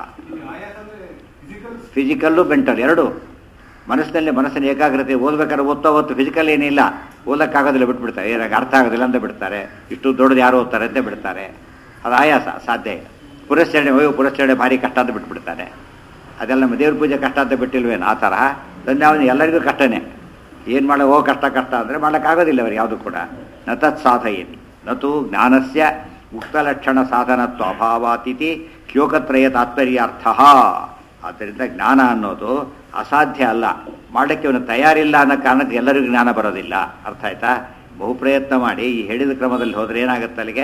ಫಿಸಿಕಲ್ಲು ಮೆಂಟಲ್ ಎರಡು ಮನಸ್ಸಿನಲ್ಲಿ ಮನಸ್ಸಿನ ಏಕಾಗ್ರತೆ ಓದ್ಬೇಕಾದ್ರೆ ಓದ್ತಾ ಓದ್ತು ಫಿಸಿಕಲ್ ಏನಿಲ್ಲ ಓದಕ್ಕಾಗೋದಿಲ್ಲ ಬಿಟ್ಬಿಡ್ತಾರೆ ಏನಾಗ ಅರ್ಥ ಆಗೋದಿಲ್ಲ ಅಂತ ಬಿಡ್ತಾರೆ ಇಷ್ಟು ದೊಡ್ಡದು ಯಾರು ಓದ್ತಾರೆ ಅಂತ ಬಿಡ್ತಾರೆ ಅದು ಆಯಾಸ ಸಾಧ್ಯ ಇಲ್ಲ ಪುರಸ್ಕರಣೆ ಹೋಗಿ ಪುರಸ್ಕರಣೆ ಭಾರಿ ಕಷ್ಟ ಅಂತ ಬಿಟ್ಬಿಡ್ತಾರೆ ಅದೆಲ್ಲ ನಮ್ಮ ದೇವ್ರ ಪೂಜೆ ಕಷ್ಟ ಅಂತ ಬಿಟ್ಟಿಲ್ವೇನು ಆ ಥರ ತಂದೆ ಎಲ್ಲರಿಗೂ ಕಷ್ಟನೇ ಏನು ಮಾಡೋ ಓ ಕಷ್ಟ ಕಷ್ಟ ಅಂದರೆ ಮಾಡೋಕ್ಕಾಗೋದಿಲ್ಲ ಅವ್ರಿಗೆ ಯಾವುದು ಕೂಡ ನ ತತ್ ಸಾಧಯೇನಿ ನತು ಜ್ಞಾನಸ್ಯ ಮುಕ್ತಲಕ್ಷಣ ಸಾಧನತ್ವ ಅಭಾವಾತಿಥಿ ಶ್ಲೋಕತ್ರಯ ತಾತ್ಪರ್ಯಾರ್ಥ ಆದ್ದರಿಂದ ಜ್ಞಾನ ಅನ್ನೋದು ಅಸಾಧ್ಯ ಅಲ್ಲ ಮಾಡಕ್ಕೆ ಅವನು ತಯಾರಿಲ್ಲ ಅನ್ನೋ ಕಾರಣಕ್ಕೆ ಎಲ್ಲರಿಗೂ ಜ್ಞಾನ ಬರೋದಿಲ್ಲ ಅರ್ಥ ಆಯ್ತಾ ಬಹು ಪ್ರಯತ್ನ ಮಾಡಿ ಈ ಹೇಳಿದ ಕ್ರಮದಲ್ಲಿ ಹೋದ್ರೆ ಏನಾಗುತ್ತೆ ಅಲ್ಲಿಗೆ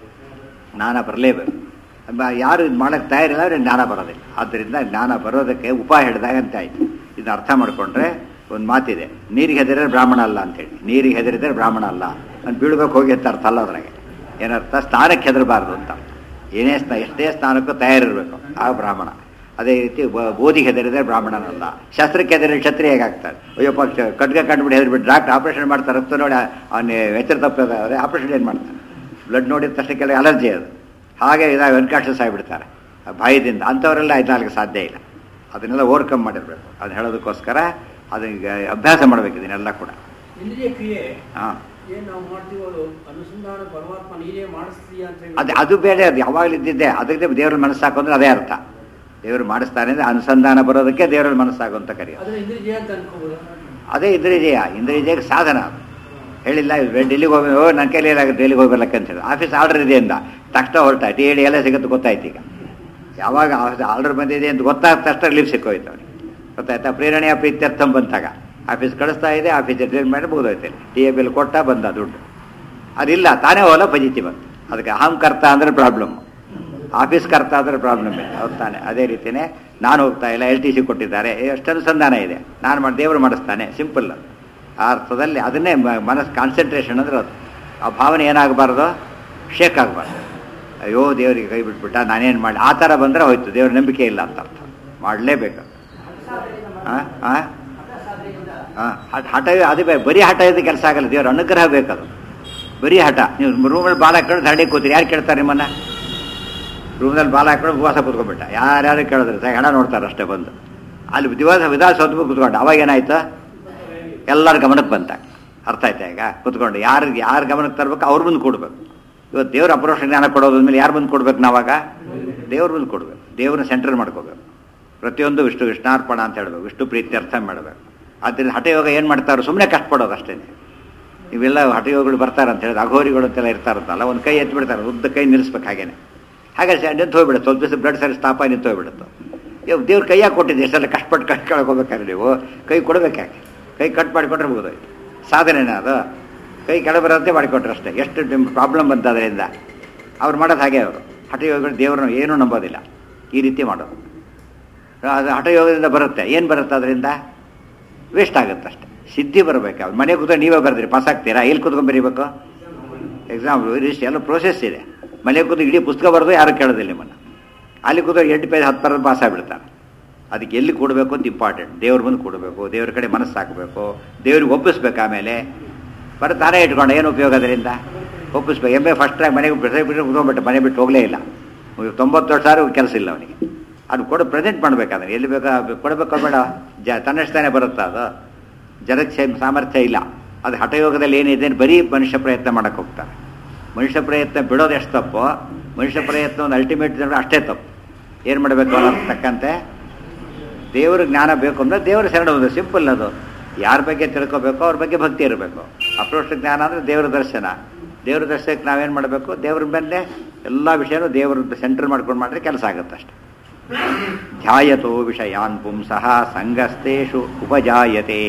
ಜ್ಞಾನ ಬರಲೇಬೇಕು ಅಮ್ಮ ಯಾರು ಇದು ಮಾಡೋಕ್ಕೆ ತಯಾರಿಲ್ಲ ಅವ್ರಿಗೆ ಜ್ಞಾನ ಬರೋದಿಲ್ಲ ಆದ್ದರಿಂದ ಜ್ಞಾನ ಬರೋದಕ್ಕೆ ಉಪಾಯ ಹಿಡಿದಾಗ ಅಂತ ಆಯ್ತು ಇದನ್ನ ಅರ್ಥ ಮಾಡಿಕೊಂಡ್ರೆ ಒಂದು ಮಾತಿದೆ ನೀರಿಗೆ ಹೆದರಿದ್ರೆ ಬ್ರಾಹ್ಮಣ ಅಲ್ಲ ಅಂತೇಳಿ ನೀರಿಗೆ ಹೆದರಿದ್ರೆ ಬ್ರಾಹ್ಮಣ ಅಲ್ಲ ನಾನು ಬೀಳ್ಬೇಕು ಹೋಗಿ ಅಂತ ಅರ್ಥ ಅಲ್ಲ ಅದ್ರಾಗೆ ಏನರ್ಥ ಸ್ನಾನಕ್ಕೆ ಹೆದರಬಾರ್ದು ಅಂತ ಏನೇ ಸ್ನ ಎಷ್ಟೇ ಸ್ನಾನಕ್ಕೂ ತಯಾರಿರಬೇಕು ಆ ಬ್ರಾಹ್ಮಣ ಅದೇ ರೀತಿ ಬ- ಬೋಧಿಗೆ ಹೆದರಿದ್ರೆ ಬ್ರಾಹ್ಮಣನಲ್ಲ ಶಸ್ತ್ರಕ್ಕೆ ಹೆದರಿ ಕ್ಷತ್ರಿಯ ಹೇಗಾಗ್ತಾರೆ ಅಯ್ಯಪ್ಪ ಕ್ಷ- ಖಡ್ಗ ಕಂಡುಬಿಟ್ಟು ಹೆದರ್ಬಿಟ್ಟು ಡಾಕ್ಟರ್ ಆಪರೇಷನ್ ಮಾಡ್ತಾರೆ ರಕ್ತ ನೋಡಿ ಅವನು ಎಚ್ಚರ ತಪ್ಪಿದ್ರೆ ಆಪರೇಷನ್ ಏನು ಮಾಡ್ತಾರೆ ಬ್ಲಡ್ ನೋಡಿದ ತಕ್ಷಣ ಕೆಲವು ಅಲರ್ಜಿ ಅದು ಹಾಗೆ ಇದಾಗ ಅನ್ಕಾನ್ಷಿಯಸ್ ಆಗಿಬಿಡ್ತಾರೆ ಆ ಭಯದಿಂದ ಅಂಥವರೆಲ್ಲ ಇದಾಗಲಿಕ್ಕೆ ಸಾಧ್ಯ ಇಲ್ಲ ಅದನ್ನೆಲ್ಲ ಓವರ್ಕಮ್ ಮಾಡಿರ್ಬೇಕು ಅದನ್ನ ಹೇಳೋದಕ್ಕೋಸ್ಕರ ಅದನ್ನ ಅಭ್ಯಾಸ ಮಾಡಬೇಕು ಇದನ್ನೆಲ್ಲ ಕೂಡ ಇಂದ್ರಿಯ ಕ್ರಿಯೆ ಹಾಂ ಏನ್ ನಾವು ಮಾಡ್ತೀವೋ ಅದು ಅನುಸಂಧಾನ ಪರಮಾತ್ಮ ನೀನೇ ಮಾಡಿಸ್ತೀಯ ಅಂತ ಹೇಳಿ ಅದು ಅದು ಬೇರೆ ಅದು ಯಾವಾಗಲೂ ಇದ್ದಿದ್ದೆ ಅದಕ್ಕೆ ದೇವ್ರ ಮನಸ್ಸಾಕು ಅಂದ್ರೆ ಅದೇ ಅರ್ಥ ದೇವರು ಮಾಡಿಸ್ತಾನೆ ಅಂದ್ರೆ ಅನುಸಂಧಾನ ಬರೋದಕ್ಕೆ ದೇವರ ಮನಸ್ಸಾಕು ಅಂತ ಕರೆಯೋದು ಅದನ್ನ ಇಂದ್ರಿಯ ಜಯ ಅಂತ ಅನ್ಕೋಬಹುದು ಅದೇ ಇಂದ್ರಿಯಜಯ ಇಂದ್ರಿಯಜಯಕ್ಕೆ ಸಾಧನ ಅದು ಹೇಳಿಲ್ಲ ಡೆಲ್ಲಿಗೆ ಹೋಗಿ ಓ ನನ್ನ ಕೈಲಿ ಏನಾಗುತ್ತೆ ಡೆಲ್ಲಿಗೆ ಹೋಗಿ ಬರ್ಲಕ್ಕೆ ಅಂತ ಹೇಳಿ ಆಫೀಸ್ ಆರ್ಡರ್ ಇದೆ ಅಂದ ತಕ್ಷಣ ಹೊರಟ ಟಿ ಎಡಿ ಎಲ್ಲ ಸಿಗುತ್ತೆ ಗೊತ್ತಾಯ್ತು ಈಗ ಯಾವಾಗ ಆರ್ಡರ್ ಬಂದಿದೆ ಅಂತ ಗೊತ್ತಾದ ತಕ್ಷಣ ಲೀವ್ ಸಿಕ್ಕೋಯ್ತು ಅವನಿಗೆ ಗೊತ್ತಾಯ್ತಾ ಪ್ರೇರಣೆಯ ಪ್ರೀತ್ಯರ್ಥಂ ಬಂತಾಗ ಆಫೀಸ್ ಕಳಿಸ್ತಾ ಇದೆ ಆಫೀಸ್ ಅಟೆಂಡ್ ಮಾಡಿ ಮುಗಿದೋಯ್ತು ಟಿ ಎ ಬಿಲ್ ಕೊಟ್ಟ ಬಂದ ದುಡ್ಡು ಅದಿಲ್ಲ ತಾನೇ ಹೋಲ ಫಜಿತಿ ಬಂತು ಅದಕ್ಕೆ ಅಹಂ ಕರ್ತ ಅಂದ್ರೆ ಪ್ರಾಬ್ಲಮ್ ಆಫೀಸ್ ಕರ್ತ ಅಂದ್ರೆ ಪ್ರಾಬ್ಲಮ್ ಇದೆ ಹೌದು ತಾನೆ ಅದೇ ರೀತಿಯೇ ನಾನು ಹೋಗ್ತಾ ಇಲ್ಲ ಎಲ್ ಟಿ ಸಿ ಕೊಟ್ಟಿದ್ದಾರೆ ಎಷ್ಟು ಅನುಸಂಧಾನ ಇದೆ ನಾನು ಮಾಡಿ ದೇವರು ಮಾಡಿಸ್ತಾನೆ ಸಿಂಪಲ್ ಆ ಅರ್ಥದಲ್ಲಿ ಅದನ್ನೇ ಮ- ಮನಸ್ಸು ಕಾನ್ಸಂಟ್ರೇಷನ್ ಅಂದ್ರೆ ಅದು ಆ ಭಾವನೆ ಏನಾಗಬಾರ್ದು ಶೇಕ್ ಆಗಬಾರ್ದು ಅಯ್ಯೋ ದೇವರಿಗೆ ಕೈ ಬಿಟ್ಬಿಟ್ಟ ನಾನೇನು ಮಾಡಿ ಆ ಥರ ಬಂದರೆ ಹೋಯ್ತು ದೇವ್ರ ನಂಬಿಕೆ ಇಲ್ಲ ಅಂತ ಅರ್ಥ ಮಾಡಲೇಬೇಕು ಹಾಂ ಹಾಂ ಹಾಂ ಹಠ ಅದು ಬೇ ಬರೀ ಹಠ ಇದ್ದು ಕೆಲಸ ಆಗಲ್ಲ ದೇವ್ರ ಅನುಗ್ರಹ ಬೇಕದು ಬರೀ ಹಠ ನೀವು ರೂಮಲ್ಲಿ ಬಾಲ ಹಾಕೊಂಡು ದಂಡಿ ಕೂತೀರಿ ಯಾರು ಕೇಳ್ತಾರೆ ನಿಮ್ಮನ್ನ ರೂಮ್ನಲ್ಲಿ ಬಾಲ ಹಾಕೊಂಡು ಉಪವಾಸ ಕೂತ್ಕೊಂಡ್ಬಿಟ್ಟ ಯಾರ್ಯಾರು ಕೇಳಿದ್ರೆ ಸಹ ಹಣ ನೋಡ್ತಾರೆ ಅಷ್ಟೇ ಬಂದು ಅಲ್ಲಿ ದಿವಸ ವಿಧಾನಸೌಧ ಕೂತ್ಕೊಂಡು ಅವಾಗ ಏನಾಯ್ತು ಎಲ್ಲರ ಗಮನಕ್ಕೆ ಬಂತ ಅರ್ಥ ಆಯ್ತಾ ಈಗ ಕೂತ್ಕೊಂಡು ಯಾರಿಗೆ ಯಾರು ಗಮನಕ್ಕೆ ತರಬೇಕು ಅವ್ರ ಮುಂದೆ ಕೊಡ್ಬೇಕು ಇವತ್ತು ದೇವ್ರ ಅಪರೋಕ್ಷ ಜ್ಞಾನ ಕೊಡೋದ್ರ ಮೇಲೆ ಯಾರು ಮುಂದೆ ಕೊಡ್ಬೇಕು ನಾವಾಗ ದೇವ್ರ ಮುಂದೆ ಕೊಡ್ಬೇಕು ದೇವ್ರನ್ನ ಸೆಂಟರ್ ಮಾಡ್ಕೋಬೇಕು ಪ್ರತಿಯೊಂದು ವಿಷ್ಣು ವಿಷ್ಣಾರ್ಪಣ ಅಂತ ಹೇಳ್ಬೇಕು ವಿಷ್ಣು ಪ್ರೀತ್ಯರ್ಥ ಮಾಡಬೇಕು ಆದ್ದರಿಂದ ಹಠಯೋಗ ಏನು ಮಾಡ್ತಾರೆ ಸುಮ್ಮನೆ ಕಷ್ಟಪಡೋದು ಅಷ್ಟೇ ಇವೆಲ್ಲ ಹಠಯೋಗಗಳು ಬರ್ತಾರೆ ಅಂತ ಹೇಳಿದ್ರೆ ಅಘೋರಿಗಳು ಅಂತೆಲ್ಲ ಇರ್ತಾರಂತಲ್ಲ ಒಂದು ಕೈ ಎತ್ತು ಬಿಡ್ತಾರೆ ಉದ್ದ ಕೈ ನಿಲ್ಲಿಸ್ಬೇಕು ಹಾಗೇನೆ ಹಾಗೆ ಸ- ನಿಂತು ಹೋಗ್ಬಿಡುತ್ತೆ ಸ್ವಲ್ಪ ದಿವಸ ಬ್ಲಡ್ ಸರಿ ಸ್ಟಾಪ್ ಆಗಿ ನಿಂತು ಹೋಗ್ಬಿಡುತ್ತೆ ಇವ್ ದೇವ್ರ ಕೈಯಾಗ ಕೊಟ್ಟಿದ್ದೆ ಎಷ್ಟೆಲ್ಲ ಕಷ್ಟಪಟ್ಟು ಕೈ ಕೆಳಗೆ ನೀವು ಕೈ ಕೊಡಬೇಕಾಗಿ ಕೈ ಕಟ್ ಮಾಡಿಕೊಂಡ್ರೆ ಮುಗಿದೋಯ್ತು ಸಾಧನೆನ ಅದು ಕೈ ಕೆಳ ಬರೋಂತೆ ಮಾಡಿಕೊಟ್ರೆ ಅಷ್ಟೇ ಎಷ್ಟು ಪ್ರಾಬ್ಲಮ್ ಬಂತು ಅದರಿಂದ ಅವ್ರು ಮಾಡೋದು ಹಾಗೆ ಅವರು ಹಠಯೋಗಗಳು ದೇವ್ರನ್ನ ಏನೂ ನಂಬೋದಿಲ್ಲ ಈ ರೀತಿ ಮಾಡೋದು ಅದು ಹಠಯೋಗದಿಂದ ಬರುತ್ತೆ ಏನು ಬರುತ್ತೆ ಅದರಿಂದ ವೇಸ್ಟ್ ಆಗುತ್ತೆ ಅಷ್ಟೇ ಸಿದ್ಧಿ ಬರಬೇಕು ಅವ್ರು ಮನೆ ಕೂತ್ಕೊಂಡು ನೀವೇ ಬರ್ತೀರಿ ಪಾಸ್ ಆಗ್ತೀರಾ ಎಲ್ಲಿ ಕೂತ್ಕೊಂಡು ಬರೀಬೇಕು ಎಕ್ಸಾಮ್ ಇದಿಷ್ಟು ಎಲ್ಲ ಪ್ರೋಸೆಸ್ ಇದೆ ಮನೆ ಕೂತು ಇಡೀ ಪುಸ್ತಕ ಬರೆದು ಯಾರು ಕೇಳೋದಿಲ್ಲ ನಿಮ್ಮನ್ನು ಅಲ್ಲಿ ಕೂತ್ಕೊಂಡು ಎಂಟು ಪೇಜ್ ಹತ್ತು ಬರೋದು ಪಾಸ್ ಆಗಿಬಿಡ್ತಾರೆ ಅದಕ್ಕೆ ಎಲ್ಲಿ ಕೊಡಬೇಕು ಅಂತ ಇಂಪಾರ್ಟೆಂಟ್ ದೇವ್ರ ಮುಂದೆ ಕೊಡಬೇಕು ದೇವ್ರ ಕಡೆ ಮನಸ್ಸು ಹಾಕಬೇಕು ದೇವ್ರಿಗೆ ಒಪ್ಪಿಸ್ಬೇಕು ಆಮೇಲೆ ಬರೀ ತಾನೇ ಇಟ್ಕೊಂಡು ಏನು ಉಪಯೋಗ ಅದರಿಂದ ಒಪ್ಪಿಸ್ಬೇಕು ಎಮ್ಮೆ ಫಸ್ಟ್ ಟೈಮ್ ಮನೆಗೆ ಬಿಟ್ಟು ಬಿಟ್ಟು ಕುತ್ಕೊಂಡ್ಬಿಟ್ಟು ಮನೆ ಬಿಟ್ಟು ಹೋಗಲೇ ಇಲ್ಲ ತೊಂಬತ್ತೇಳು ಸಾವಿರ ಕೆಲಸ ಇಲ್ಲ ಅವನಿಗೆ ಅದು ಕೊಡು ಪ್ರೆಸೆಂಟ್ ಮಾಡ್ಬೇಕಾದ್ರೆ ಎಲ್ಲಿ ಬೇಕಾ ಕೊಡಬೇಕು ಬೇಡ ಜ ತನ್ನಷ್ಟಾನೆ ಬರುತ್ತಾ ಅದು ಜನಕ್ಕೆ ಸೇ- ಸಾಮರ್ಥ್ಯ ಇಲ್ಲ ಅದು ಹಠಯೋಗದಲ್ಲಿ ಏನಿದೆ ಬರೀ ಮನುಷ್ಯ ಪ್ರಯತ್ನ ಮಾಡಕ್ಕೆ ಹೋಗ್ತಾರೆ ಮನುಷ್ಯ ಪ್ರಯತ್ನ ಬಿಡೋದು ಎಷ್ಟು ತಪ್ಪು ಮನುಷ್ಯ ಪ್ರಯತ್ನ ಒಂದು ಅಲ್ಟಿಮೇಟ್ ಅಷ್ಟೇ ತಪ್ಪು ಏನು ಮಾಡಬೇಕು ಅನ್ನೋದು ತಕ್ಕಂತೆ ದೇವರು ಜ್ಞಾನ ಬೇಕು ಅಂದರೆ ದೇವರು ಶರಣೋದು ಸಿಂಪಲ್ ಅದು ಯಾರ ಬಗ್ಗೆ ತಿಳ್ಕೊಬೇಕು ಅವ್ರ ಬಗ್ಗೆ ಭಕ್ತಿ ಇರಬೇಕು ಅಪ್ರೋಷ್ಟ ಜ್ಞಾನ ಅಂದರೆ ದೇವರ ದರ್ಶನ ದೇವ್ರ ದರ್ಶನಕ್ಕೆ ನಾವೇನು ಮಾಡಬೇಕು ದೇವ್ರ ಮೇಲೆ ಎಲ್ಲ ವಿಷಯನೂ ದೇವ್ರ ಸೆಂಟರ್ ಮಾಡ್ಕೊಂಡು ಮಾಡಿದ್ರೆ ಕೆಲಸ ಆಗುತ್ತೆ ಅಷ್ಟೆ ಧ್ಯಾಯತೋ ವಿಷಯಾನ್ ಪುಂಸಃ ಸಂಗಸ್ತೇಷು ಉಪಜಾಯತೆ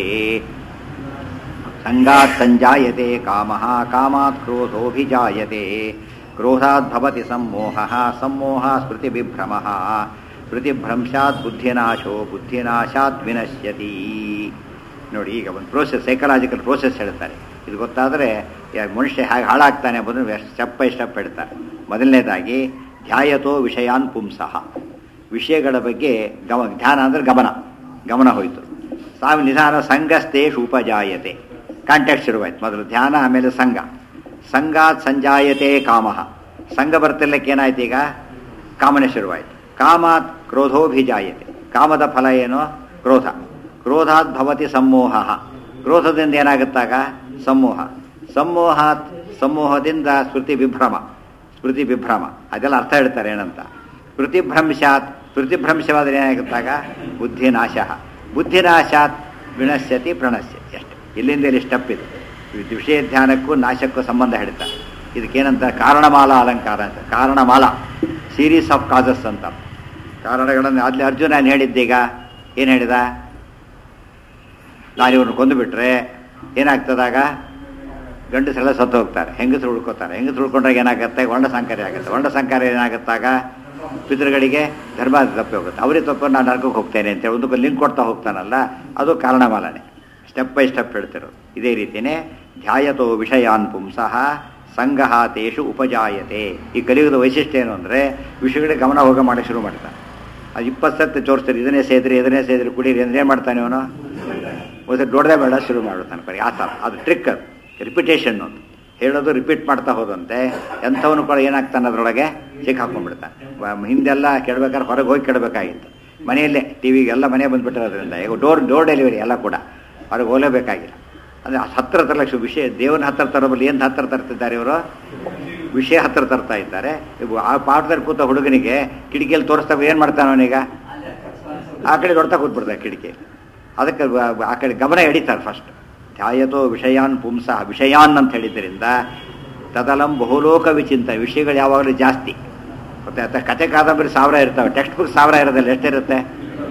ಸಂಗಾತ್ ಸಂಜಾಯತೆ ಕಾಮಃ ಕಾಮಾತ್ ಕ್ರೋಧೋಭಿಜಾಯತೆ ಕ್ರೋಧಾತ್ ಭವತಿ ಸಮ್ಮೋಹಃ ಸಮ್ಮೋಹ ಸ್ಮೃತಿವಿಭ್ರಮಃ ಸ್ಮೃತಿಭ್ರಂಶಾತ್ ಬುದ್ಧಿನಾಶೋ ಬುದ್ಧಿನಾಶಾತ್ ವಿನಶ್ಯತಿ ನೋಡಿ ಈಗ ಒಂದು ಪ್ರೋಸೆಸ್ ಸೈಕಲಾಜಿಕಲ್ ಪ್ರೋಸೆಸ್ ಹೇಳ್ತಾರೆ ಇದು ಗೊತ್ತಾದರೆ ಯಾ- ಮನುಷ್ಯ ಹೇಗೆ ಹಾಳಾಗ್ತಾನೆ ಎಂಬುದನ್ನು ಸ್ಟೆಪ್ ಬೈ ಸ್ಟೆಪ್ ಹೇಳ್ತಾರೆ ಮೊದಲನೇದಾಗಿ ಧ್ಯಾಯತೋ ವಿಷಯಾನ್ ಪುಂಸಃ ವಿಷಯಗಳ ಬಗ್ಗೆ ಗಮ ಧ್ಯಾನ ಅಂದರೆ ಗಮನ ಗಮನ ಹೋಯಿತು ಸ್ವಾಮಿ ನಿಧಾನ ಸಂಘಸ್ತೇಷು ಉಪಜಾಯತೆ ಕಾಂಟ್ಯಾಕ್ಟ್ ಶುರುವಾಯ್ತು ಮೊದಲು ಧ್ಯಾನ ಆಮೇಲೆ ಸಂಘ ಸಂಘಾತ್ ಸಂಜಾಯತೆ ಕಾಮಃ ಸಂಘ ಬರ್ತಿರ್ಲಿಕ್ಕೆ ಏನಾಯ್ತು ಈಗ ಕಾಮನೆ ಶುರುವಾಯಿತು ಕಾಮಾತ್ ಕ್ರೋಧೋಭಿಜಾಯತೆ ಕಾಮದ ಫಲ ಏನು ಕ್ರೋಧ ಕ್ರೋಧಾತ್ ಭವತಿ ಸಮೋಹ ಕ್ರೋಧದಿಂದ ಏನಾಗುತ್ತಾಗ ಸಮೋಹ ಸಮೋಹಾತ್ ಸಮೋಹದಿಂದ ಸ್ಮೃತಿ ವಿಭ್ರಮ ಸ್ಮೃತಿ ವಿಭ್ರಮ ಅದೆಲ್ಲ ಅರ್ಥ ಹೇಳ್ತಾರೆ ಏನಂತ ಸ್ಮೃತಿಭ್ರಂಶಾತ್ ಸ್ಮೃತಿಭ್ರಂಶವಾದ್ರೆ ಏನಾಗುತ್ತಾಗ ಬುದ್ಧಿನಾಶ ಬುದ್ಧಿನಾಶಾತ್ ವಿನಶ್ಯತಿ ಪ್ರಣಶ್ಯತಿ ಅಷ್ಟೆ ಇಲ್ಲಿಂದ ಇಲ್ಲಿ ಸ್ಟೆಪ್ ಇದು ಇದು ವಿಷಯ ಧ್ಯಾನಕ್ಕೂ ನಾಶಕ್ಕೂ ಸಂಬಂಧ ಹೇಳ್ತಾರೆ ಇದಕ್ಕೇನಂತ ಕಾರಣಮಾಲ ಅಲಂಕಾರ ಅಂತ ಕಾರಣಮಾಲ ಸೀರೀಸ್ ಆಫ್ ಕಾಸಸ್ ಅಂತ ಕಾರಣಗಳನ್ನು ಅಲ್ಲಿ ಅರ್ಜುನ ಏನು ಹೇಳಿದ್ದೀಗ ಏನು ಹೇಳಿದ ನಾನು ಇವ್ರನ್ನ ಕೊಂದುಬಿಟ್ರೆ ಏನಾಗ್ತದಾಗ ಗಂಡಸರೆಲ್ಲ ಸತ್ತು ಹೋಗ್ತಾರೆ ಹೆಂಗಸರು ಉಳ್ಕೋತಾರೆ ಹೆಂಗಸರು ಉಳ್ಕೊಂಡ್ರಾಗ ಏನಾಗುತ್ತೆ ಹೊಂಡ ಸಂಕಾರ ಆಗುತ್ತೆ ಹೊಂಡ ಸಂಕಾರ ಏನಾಗುತ್ತಾಗ ಪಿತೃಗಳಿಗೆ ಧರ್ಮ ತಪ್ಪಿ ಹೋಗುತ್ತೆ ಅವರೇ ತಪ್ಪು ನಾನು ನರಕಕ್ಕೆ ಹೋಗ್ತೇನೆ ಅಂತೇಳಿ ಒಂದು ಲಿಂಕ್ ಕೊಡ್ತಾ ಹೋಗ್ತಾನಲ್ಲ ಅದು ಕಾರಣಮಾಲನೆ ಸ್ಟೆಪ್ ಬೈ ಸ್ಟೆಪ್ ಹೇಳ್ತಿರೋದು ಇದೇ ರೀತಿಯೇ ಧ್ಯಾಯತೋ ವಿಷಯಾನ್ ಪುಂಸಃ ಸಂಗಹ ತೇಷು ಉಪಜಾಯತೆ ಈ ಕಲಿಯುಗದ ವೈಶಿಷ್ಟ್ಯ ಏನು ಅಂದರೆ ವಿಷಯಗಳಿಗೆ ಗಮನ ಹೋಗ ಮಾಡಕ್ಕೆ ಶುರು ಮಾಡ್ತಾನೆ ಅದು ಇಪ್ಪತ್ತು ಸತ್ತು ತೋರಿಸ್ತಾರೆ ಇದನ್ನೇ ಸೇದ್ರಿ ಇದನ್ನೇ ಸೇದ್ರಿ ಕುಡೀರಿ ಅಂದ್ರೆ ಏನು ಮಾಡ್ತಾನೆ ಅವನು ಒಂದು ದೊಡ್ಡದೇ ಬೇಡ ಶುರು ಮಾಡ್ತಾನೆ ಬರೀ ಆ ಥರ ಅದು ಟ್ರಿಕ್ ಅದು ರಿಪಿಟೇಷನ್ ಒಂದು ಹೇಳೋದು ರಿಪೀಟ್ ಮಾಡ್ತಾ ಹೋದಂತೆ ಎಂಥವನು ಕೂಡ ಏನಾಗ್ತಾನೆ ಅದರೊಳಗೆ ಸಿಕ್ಕಾಕೊಂಡ್ಬಿಡ್ತಾನೆ ವ- ಹಿಂದೆಲ್ಲ ಕೆಡ್ಬೇಕಾದ್ರೆ ಹೊರಗೆ ಹೋಗಿ ಕೆಡಬೇಕಾಗಿತ್ತು ಮನೆಯಲ್ಲೇ ಟಿ ವಿಗೆಲ್ಲ ಮನೆ ಬಂದುಬಿಟ್ಟಿರೋದ್ರಿಂದ ಈಗ ಡೋರ್ ಡೋರ್ ಡೆಲಿವರಿ ಎಲ್ಲ ಕೂಡ ಹೊರಗೆ ಹೋಗಲೇಬೇಕಾಗಿಲ್ಲ ಅಂದರೆ ಹತ್ತಿರ ತರಲಕ್ಷ ವಿಷಯ ದೇವನ ಹತ್ತಿರ ತರೋಬಲ್ಲಿ ಏನು ಹತ್ತಿರ ತರ್ತಿದ್ದಾರೆ ಇವರು ವಿಷಯ ಹತ್ತಿರ ತರ್ತಾ ಇದ್ದಾರೆ ಇವು ಆ ಪಾಠದಲ್ಲಿ ಕೂತ ಹುಡುಗನಿಗೆ ಕಿಟಕಿಯಲ್ಲಿ ತೋರಿಸ್ದಾಗ ಏನು ಮಾಡ್ತಾನೆ ಅವನೀಗ ಆ ಕಡೆ ನೋಡ್ತಾ ಕೂತ್ಬಿಡ್ತಾರೆ ಕಿಟಕಿ ಅದಕ್ಕೆ ವ- ವ- ಆ ಕಡೆ ಗಮನ ಎಡಿತಾರೆ ಫಸ್ಟ್ ಧ್ಯಾಯತೋ ವಿಷಯಾನ್ ಪುಂಸ ವಿಷಯಾನ್ ಅಂತ ಹೇಳಿದ್ರಿಂದ ತದಲಂ ಬಹುಲೋಕ ವಿಚಿಂತ ವಿಷಯಗಳು ಯಾವಾಗಲೂ ಜಾಸ್ತಿ ಗೊತ್ತಾಯ್ತಾ ಕತೆ ಕಾದಂಬರಿ ಸಾವಿರ ಇರ್ತವೆ ಟೆಕ್ಸ್ಟ್ ಬುಕ್ ಸಾವಿರ ಇರೋದಿಲ್ಲ ಎಷ್ಟಿರುತ್ತೆ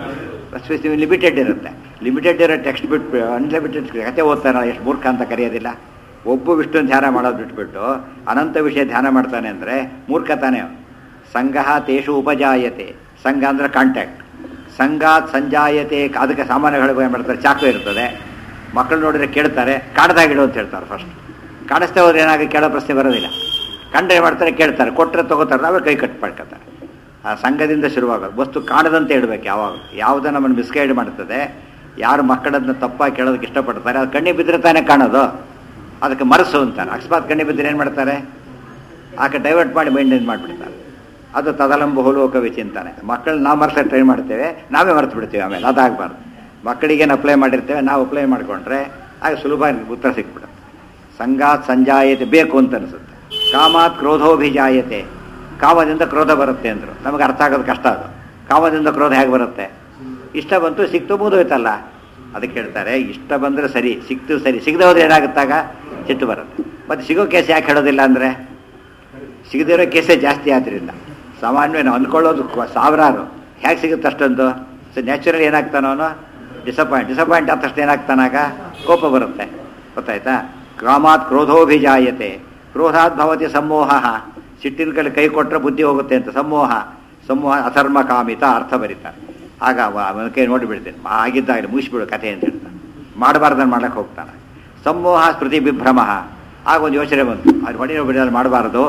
ಲಿಮಿಟೆಡ್ ಇರುತ್ತೆ ಲಿಮಿಟೆಡ್ ಇರೋ ಟೆಕ್ಸ್ಟ್ ಬಿಟ್ಟು ಅನ್ಲಿಮಿಟೆಡ್ ಕತೆ ಓದ್ತಾನಲ್ಲ ಎಷ್ಟು ಮೂರ್ಖ ಅಂತ ಕರೆಯೋದಿಲ್ಲ ಒಬ್ಬ ವಿಷ್ಣು ಧ್ಯಾನ ಮಾಡೋದು ಬಿಟ್ಬಿಟ್ಟು ಅನಂತ ವಿಷಯ ಧ್ಯಾನ ಮಾಡ್ತಾನೆ ಅಂದರೆ ಮೂರ್ಖ ತಾನೇ ಅವ್ನು. ಸಂಘ ತೇಷು ಉಪಜಾಯತೆ ಸಂಘ ಅಂದ್ರೆ ಕಾಂಟ್ಯಾಕ್ಟ್ ಸಂಘಾತ್ ಸಂಜಾಯತೆ ಅದಕ್ಕೆ ಸಾಮಾನ್ಯಗಳು ಏನು ಮಾಡ್ತಾರೆ ಚಾಕು ಇರ್ತದೆ ಮಕ್ಕಳು ನೋಡಿದ್ರೆ ಕೇಳ್ತಾರೆ ಕಾಡ್ದಾಗಿಡು ಅಂತ ಹೇಳ್ತಾರೆ ಫಸ್ಟ್ ಕಾಣಿಸ್ತಾ ಹೋದ್ರೆ ಏನಾಗಿ ಕೇಳೋ ಪ್ರಶ್ನೆ ಬರೋದಿಲ್ಲ ಕಂಡ್ರೆ ಏನ್ ಮಾಡ್ತಾರೆ ಕೇಳ್ತಾರೆ ಕೊಟ್ಟರೆ ತಗೋತಾರೆ ನಾವೇ ಕೈ ಕಟ್ ಮಾಡ್ಕೊತಾರೆ ಆ ಸಂಘದಿಂದ ಶುರುವಾಗೋದು ವಸ್ತು ಕಾಣದಂತೆ ಇಡಬೇಕು ಯಾವಾಗ ಯಾವುದೋ ನಮ್ಮನ್ನು ಮಿಸ್ಗೈಡ್ ಮಾಡ್ತದೆ ಯಾರು ಮಕ್ಕಳನ್ನ ತಪ್ಪಾಗಿ ಕೇಳೋದಕ್ಕೆ ಇಷ್ಟಪಡ್ತಾರೆ ಅದು ಕಣ್ಣಿ ಬಿದ್ದರೆ ತಾನೇ ಕಾಣೋದು ಅದಕ್ಕೆ ಮರಸು ಅಂತಾರೆ ಅಕಸ್ಮಾತ್ ಕಣ್ಣಿ ಬಿದ್ದರೆ ಏನು ಮಾಡ್ತಾರೆ ಆಕೆ ಡೈವರ್ಟ್ ಮಾಡಿ ಮೈಂಟೈನ್ ಮಾಡಿಬಿಡ್ತಾರೆ ಅದು ತದಲಂಬ ಹೋಲೋಕ ವಿಚಿಂತಾನೆ ಮಕ್ಕಳು ನಾವು ಮರ್ಸಕ್ಕೆ ಟ್ರೈ ಮಾಡ್ತೇವೆ ನಾವೇ ಮರ್ತು ಬಿಡ್ತೀವಿ ಆಮೇಲೆ ಅದಾಗಬಾರ್ದು ಮಕ್ಕಳಿಗೇನು ಅಪ್ಲೈ ಮಾಡಿರ್ತೇವೆ ನಾವು ಅಪ್ಲೈ ಮಾಡಿಕೊಂಡ್ರೆ ಆಗ ಸುಲಭ ಉತ್ತರ ಸಿಕ್ಬಿಡುತ್ತೆ ಸಂಗಾತ್ ಸಂಜಾಯತೆ ಬೇಕು ಅಂತ ಅನಿಸುತ್ತೆ ಕಾಮಾತ್ ಕ್ರೋಧೋಭಿಜಾಯತೆ ಕಾಮದಿಂದ ಕ್ರೋಧ ಬರುತ್ತೆ ಅಂದರು ನಮಗೆ ಅರ್ಥ ಆಗೋದು ಕಷ್ಟ ಅದು ಕಾಮದಿಂದ ಕ್ರೋಧ ಹೇಗೆ ಬರುತ್ತೆ ಇಷ್ಟ ಬಂತು ಸಿಕ್ತು ಮುಗಿದೋಯ್ತಲ್ಲ ಅದಕ್ಕೆ ಹೇಳ್ತಾರೆ ಇಷ್ಟ ಬಂದರೆ ಸರಿ ಸಿಕ್ತು ಸರಿ ಸಿಗದೆ ಹೋದ್ರೆ ಏನಾಗುತ್ತಾಗ ಸಿಟ್ಟು ಬರುತ್ತೆ ಮತ್ತು ಸಿಗೋ ಕೇಸ್ ಯಾಕೆ ಹೇಳೋದಿಲ್ಲ ಅಂದರೆ ಸಿಗದೇ ಇರೋ ಕೇಸೇ ಜಾಸ್ತಿ ಆದ್ರಿಂದ ಸಾಮಾನ್ಯ ನಾವು ಅಂದ್ಕೊಳ್ಳೋದು ಕ- ಸಾವಿರಾರು ಹೇಗೆ ಸಿಗುತ್ತೆ ಅಷ್ಟೊಂದು ಸೊ ನ್ಯಾಚುರಲ್ ಏನಾಗ್ತಾನೋ ಅವನು ಡಿಸಪಾಯಿಂಟ್ ಡಿಸಪಾಯಿಂಟ್ ಆದ ತಕ್ಷಣ ಏನಾಗ್ತಾನಾಗ ಕೋಪ ಬರುತ್ತೆ ಗೊತ್ತಾಯ್ತಾ ಕಾಮಾತ್ ಕ್ರೋಧೋಭಿಜಾಯತೆ ಕ್ರೋಧಾತ್ ಭವತಿ ಸಮೋಹ ಸಿಟ್ಟಿನ ಕಡೆ ಕೈ ಕೊಟ್ಟರೆ ಬುದ್ಧಿ ಹೋಗುತ್ತೆ ಅಂತ ಸಮೋಹ ಸಮೂಹ ಅಧರ್ಮ ಕಾಮಿತ ಅರ್ಥ ಬರೀತಾರೆ ಆಗ ಅವನ ಕೈ ನೋಡಿಬಿಡ್ತೇನೆ ಆಗಿದ್ದಾಗಲಿ ಮುಗಿಸ್ಬಿಡು ಕಥೆ ಅಂತ ಹೇಳ್ತಾನೆ ಮಾಡಬಾರ್ದನ್ನು ಮಾಡಕ್ಕೆ ಹೋಗ್ತಾನೆ ಸಮೂಹ ಸ್ಮೃತಿ ವಿಭ್ರಮ ಆಗ ಒಂದು ಯೋಚನೆ ಬಂತು ಅದು ಹೊಡಿರೋ ಬಿಡೋದು ಮಾಡಬಾರ್ದು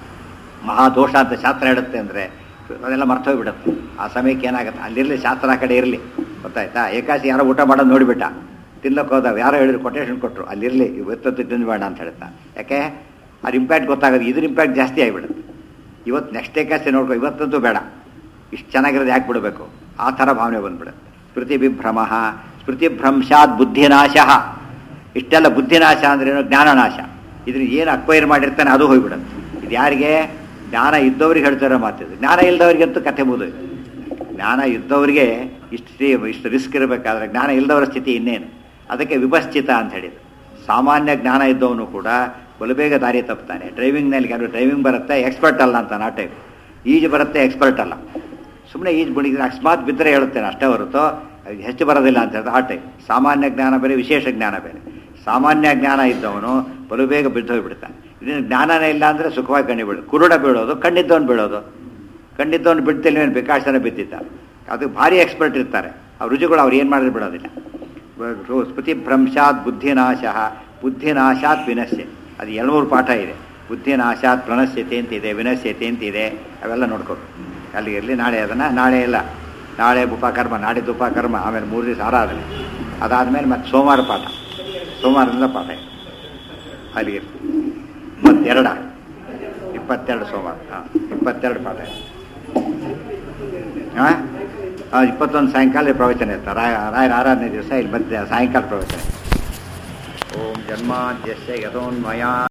ಮಹಾದೋಷ ಅಂತ ಶಾಸ್ತ್ರ ಹೇಳುತ್ತೆ ಅಂದರೆ ಅದೆಲ್ಲ ಮರ್ತೋಗ್ಬಿಡುತ್ತೆ ಆ ಸಮಯಕ್ಕೆ ಏನಾಗುತ್ತೆ ಅಲ್ಲಿರಲಿ ಶಾಸ್ತ್ರ ಆ ಕಡೆ ಇರಲಿ ಗೊತ್ತಾಯ್ತಾ ಏಕಾಸಿ ಯಾರೋ ಊಟ ಮಾಡೋದು ನೋಡಿಬಿಟ್ಟ ತಿನ್ನಕ್ಕೆ ಹೋದಾಗ ಯಾರೋ ಹೇಳಿದ್ರು ಕೊಟೇಶನ್ ಕೊಟ್ಟರು ಅಲ್ಲಿರಲಿ ಇವತ್ತೊತ್ತು ತಿಂದ್ಬೇಡ ಅಂತ ಹೇಳ್ತಾ ಯಾಕೆ ಅದು ಇಂಪ್ಯಾಕ್ಟ್ ಗೊತ್ತಾಗೋದು ಇದ್ರ ಇಂಪ್ಯಾಕ್ಟ್ ಜಾಸ್ತಿ ಆಗಿಬಿಡುತ್ತೆ ಇವತ್ತು ನೆಕ್ಸ್ಟ್ ಏಕಾಸಿ ನೋಡ್ಕೊ ಇವತ್ತಂತೂ ಬೇಡ ಇಷ್ಟು ಚೆನ್ನಾಗಿರೋದು ಯಾಕೆ ಬಿಡಬೇಕು ಆ ಥರ ಭಾವನೆ ಬಂದ್ಬಿಡುತ್ತೆ ಸ್ಮೃತಿ ವಿಭ್ರಮ ಸ್ಮೃತಿ ಭ್ರಂಶಾತ್ ಬುದ್ಧಿನಾಶ ಇಷ್ಟೆಲ್ಲ ಬುದ್ಧಿನಾಶ ಅಂದ್ರೇನು ಜ್ಞಾನನಾಶ ಇದ್ರ ಏನು ಅಕ್ವೈರ್ ಮಾಡಿರ್ತಾನೆ ಅದು ಹೋಗ್ಬಿಡುತ್ತೆ ಇದು ಯಾರಿಗೆ ಜ್ಞಾನ ಇದ್ದವ್ರಿಗೆ ಹೇಳ್ತಾರೋ ಮಾತಿದ್ದು ಜ್ಞಾನ ಇಲ್ಲದವ್ರಿಗಂತೂ ಕಥೆ ಮುಗಿದೋಯ್ತು ಜ್ಞಾನ ಇದ್ದವರಿಗೆ ಇಷ್ಟು ಇಷ್ಟು ರಿಸ್ಕ್ ಇರಬೇಕಾದ್ರೆ ಜ್ಞಾನ ಇಲ್ಲದವರ ಸ್ಥಿತಿ ಇನ್ನೇನು ಅದಕ್ಕೆ ವಿಪಶ್ಚಿತ ಅಂತ ಹೇಳಿದ್ರು ಸಾಮಾನ್ಯ ಜ್ಞಾನ ಇದ್ದವನು ಕೂಡ ಬಲಬೇಗ ದಾರಿ ತಪ್ತಾನೆ ಡ್ರೈವಿಂಗ್ನಲ್ಲಿ ಯಾರು ಡ್ರೈವಿಂಗ್ ಬರುತ್ತೆ ಎಕ್ಸ್ಪರ್ಟ್ ಅಲ್ಲ ಅಂತ ಆ ಟೈಪ್ ಈಜು ಬರುತ್ತೆ ಎಕ್ಸ್ಪರ್ಟ್ ಅಲ್ಲ ಸುಮ್ಮನೆ ಈಜು ಬಿಡಿದ್ರೆ ಅಕಸ್ಮಾತ್ ಬಿದ್ದರೆ ಹೇಳುತ್ತೇನೆ ಅಷ್ಟೇ ಹೊರತು ಅದು ಹೆಚ್ಚು ಬರೋದಿಲ್ಲ ಅಂತ ಹೇಳಿದ್ರೆ ಆ ಟೈಪ್ ಸಾಮಾನ್ಯ ಜ್ಞಾನ ಬೇರೆ ವಿಶೇಷ ಜ್ಞಾನ ಬೇರೆ ಸಾಮಾನ್ಯ ಜ್ಞಾನ ಇದ್ದವನು ಬಲು ಬೇಗ ಬಿದ್ದು ಹೋಗ್ಬಿಡ್ತಾನೆ ಇದನ್ನು ಜ್ಞಾನನೇ ಇಲ್ಲ ಅಂದರೆ ಸುಖವಾಗಿ ಕಣ್ಣಿ ಬೀಳೋದು ಕುರುಡ ಬೀಳೋದು ಕಣ್ಣಿದ್ದವನು ಬೀಳೋದು ಕಣ್ಣಿದ್ದವನು ಬಿಡ್ತಿಲ್ಲ ಬೇಕಾಷ್ಟು ಜನ ಬಿದ್ದಿದ್ದಾರೆ ಅದಕ್ಕೆ ಭಾರಿ ಎಕ್ಸ್ಪರ್ಟ್ ಇರ್ತಾರೆ ಆ ರುಜುಗಳು ಅವ್ರು ಏನು ಮಾಡಿದ್ರೆ ಬಿಡೋದಿಲ್ಲ ರು- ಸ್ಮೃತಿ ಭ್ರಂಶಾತ್ ಬುದ್ಧಿನಾಶ ಬುದ್ಧಿನಾಶಾತ್ ವಿನಶ್ಯ ಅದು ಎರಡ್ಮೂರು ಪಾಠ ಇದೆ ಬುದ್ಧಿನಾಶಾತ್ ಪ್ರಣಶ್ಯತೆ ಅಂತಿದೆ ವಿನಶ್ಯತೆ ಅಂತಿದೆ ಅವೆಲ್ಲ ನೋಡ್ಕೋಬೇಕು ಅಲ್ಲಿ ಇರಲಿ ನಾಳೆ ಅದನ್ನು ನಾಳೆ ಎಲ್ಲ ನಾಳೆ ಉಪಕರ್ಮ ನಾಡಿದ್ದು ಉಪಕರ್ಮ ಆಮೇಲೆ ಮೂರು ದಿವಸ ಆರಾಧನೆ ಅದಾದಮೇಲೆ ಮತ್ತೆ ಸೋಮವಾರ ಪಾಠ ಸೋಮವಾರದಿಂದ ಪಾಠ ಇದೆ. ಅಲ್ಲಿಗೆ ಇಪ್ಪತ್ತೆರಡ ಇಪ್ಪತ್ತೆರಡು ಸೋಮವಾರ ಹಾಂ ಇಪ್ಪತ್ತೆರಡು ಪಾಠ ಇದೆ. ಹಾಂ ಹಾಂ ಇಪ್ಪತ್ತೊಂದು ಸಾಯಂಕಾಲ ಪ್ರವಚನ ಇರ್ತಾರೆ ರಾಯ ರಾಯರ ಆರಾಧನೆ ದಿವಸ ಇಲ್ಲಿ ಮತ್ತೆ ಸಾಯಂಕಾಲ ಪ್ರವಚನ ಓಂ ಜನ್ಮಾದ್ಯಸ್ಯ ಯಥೋನ್ಮಯ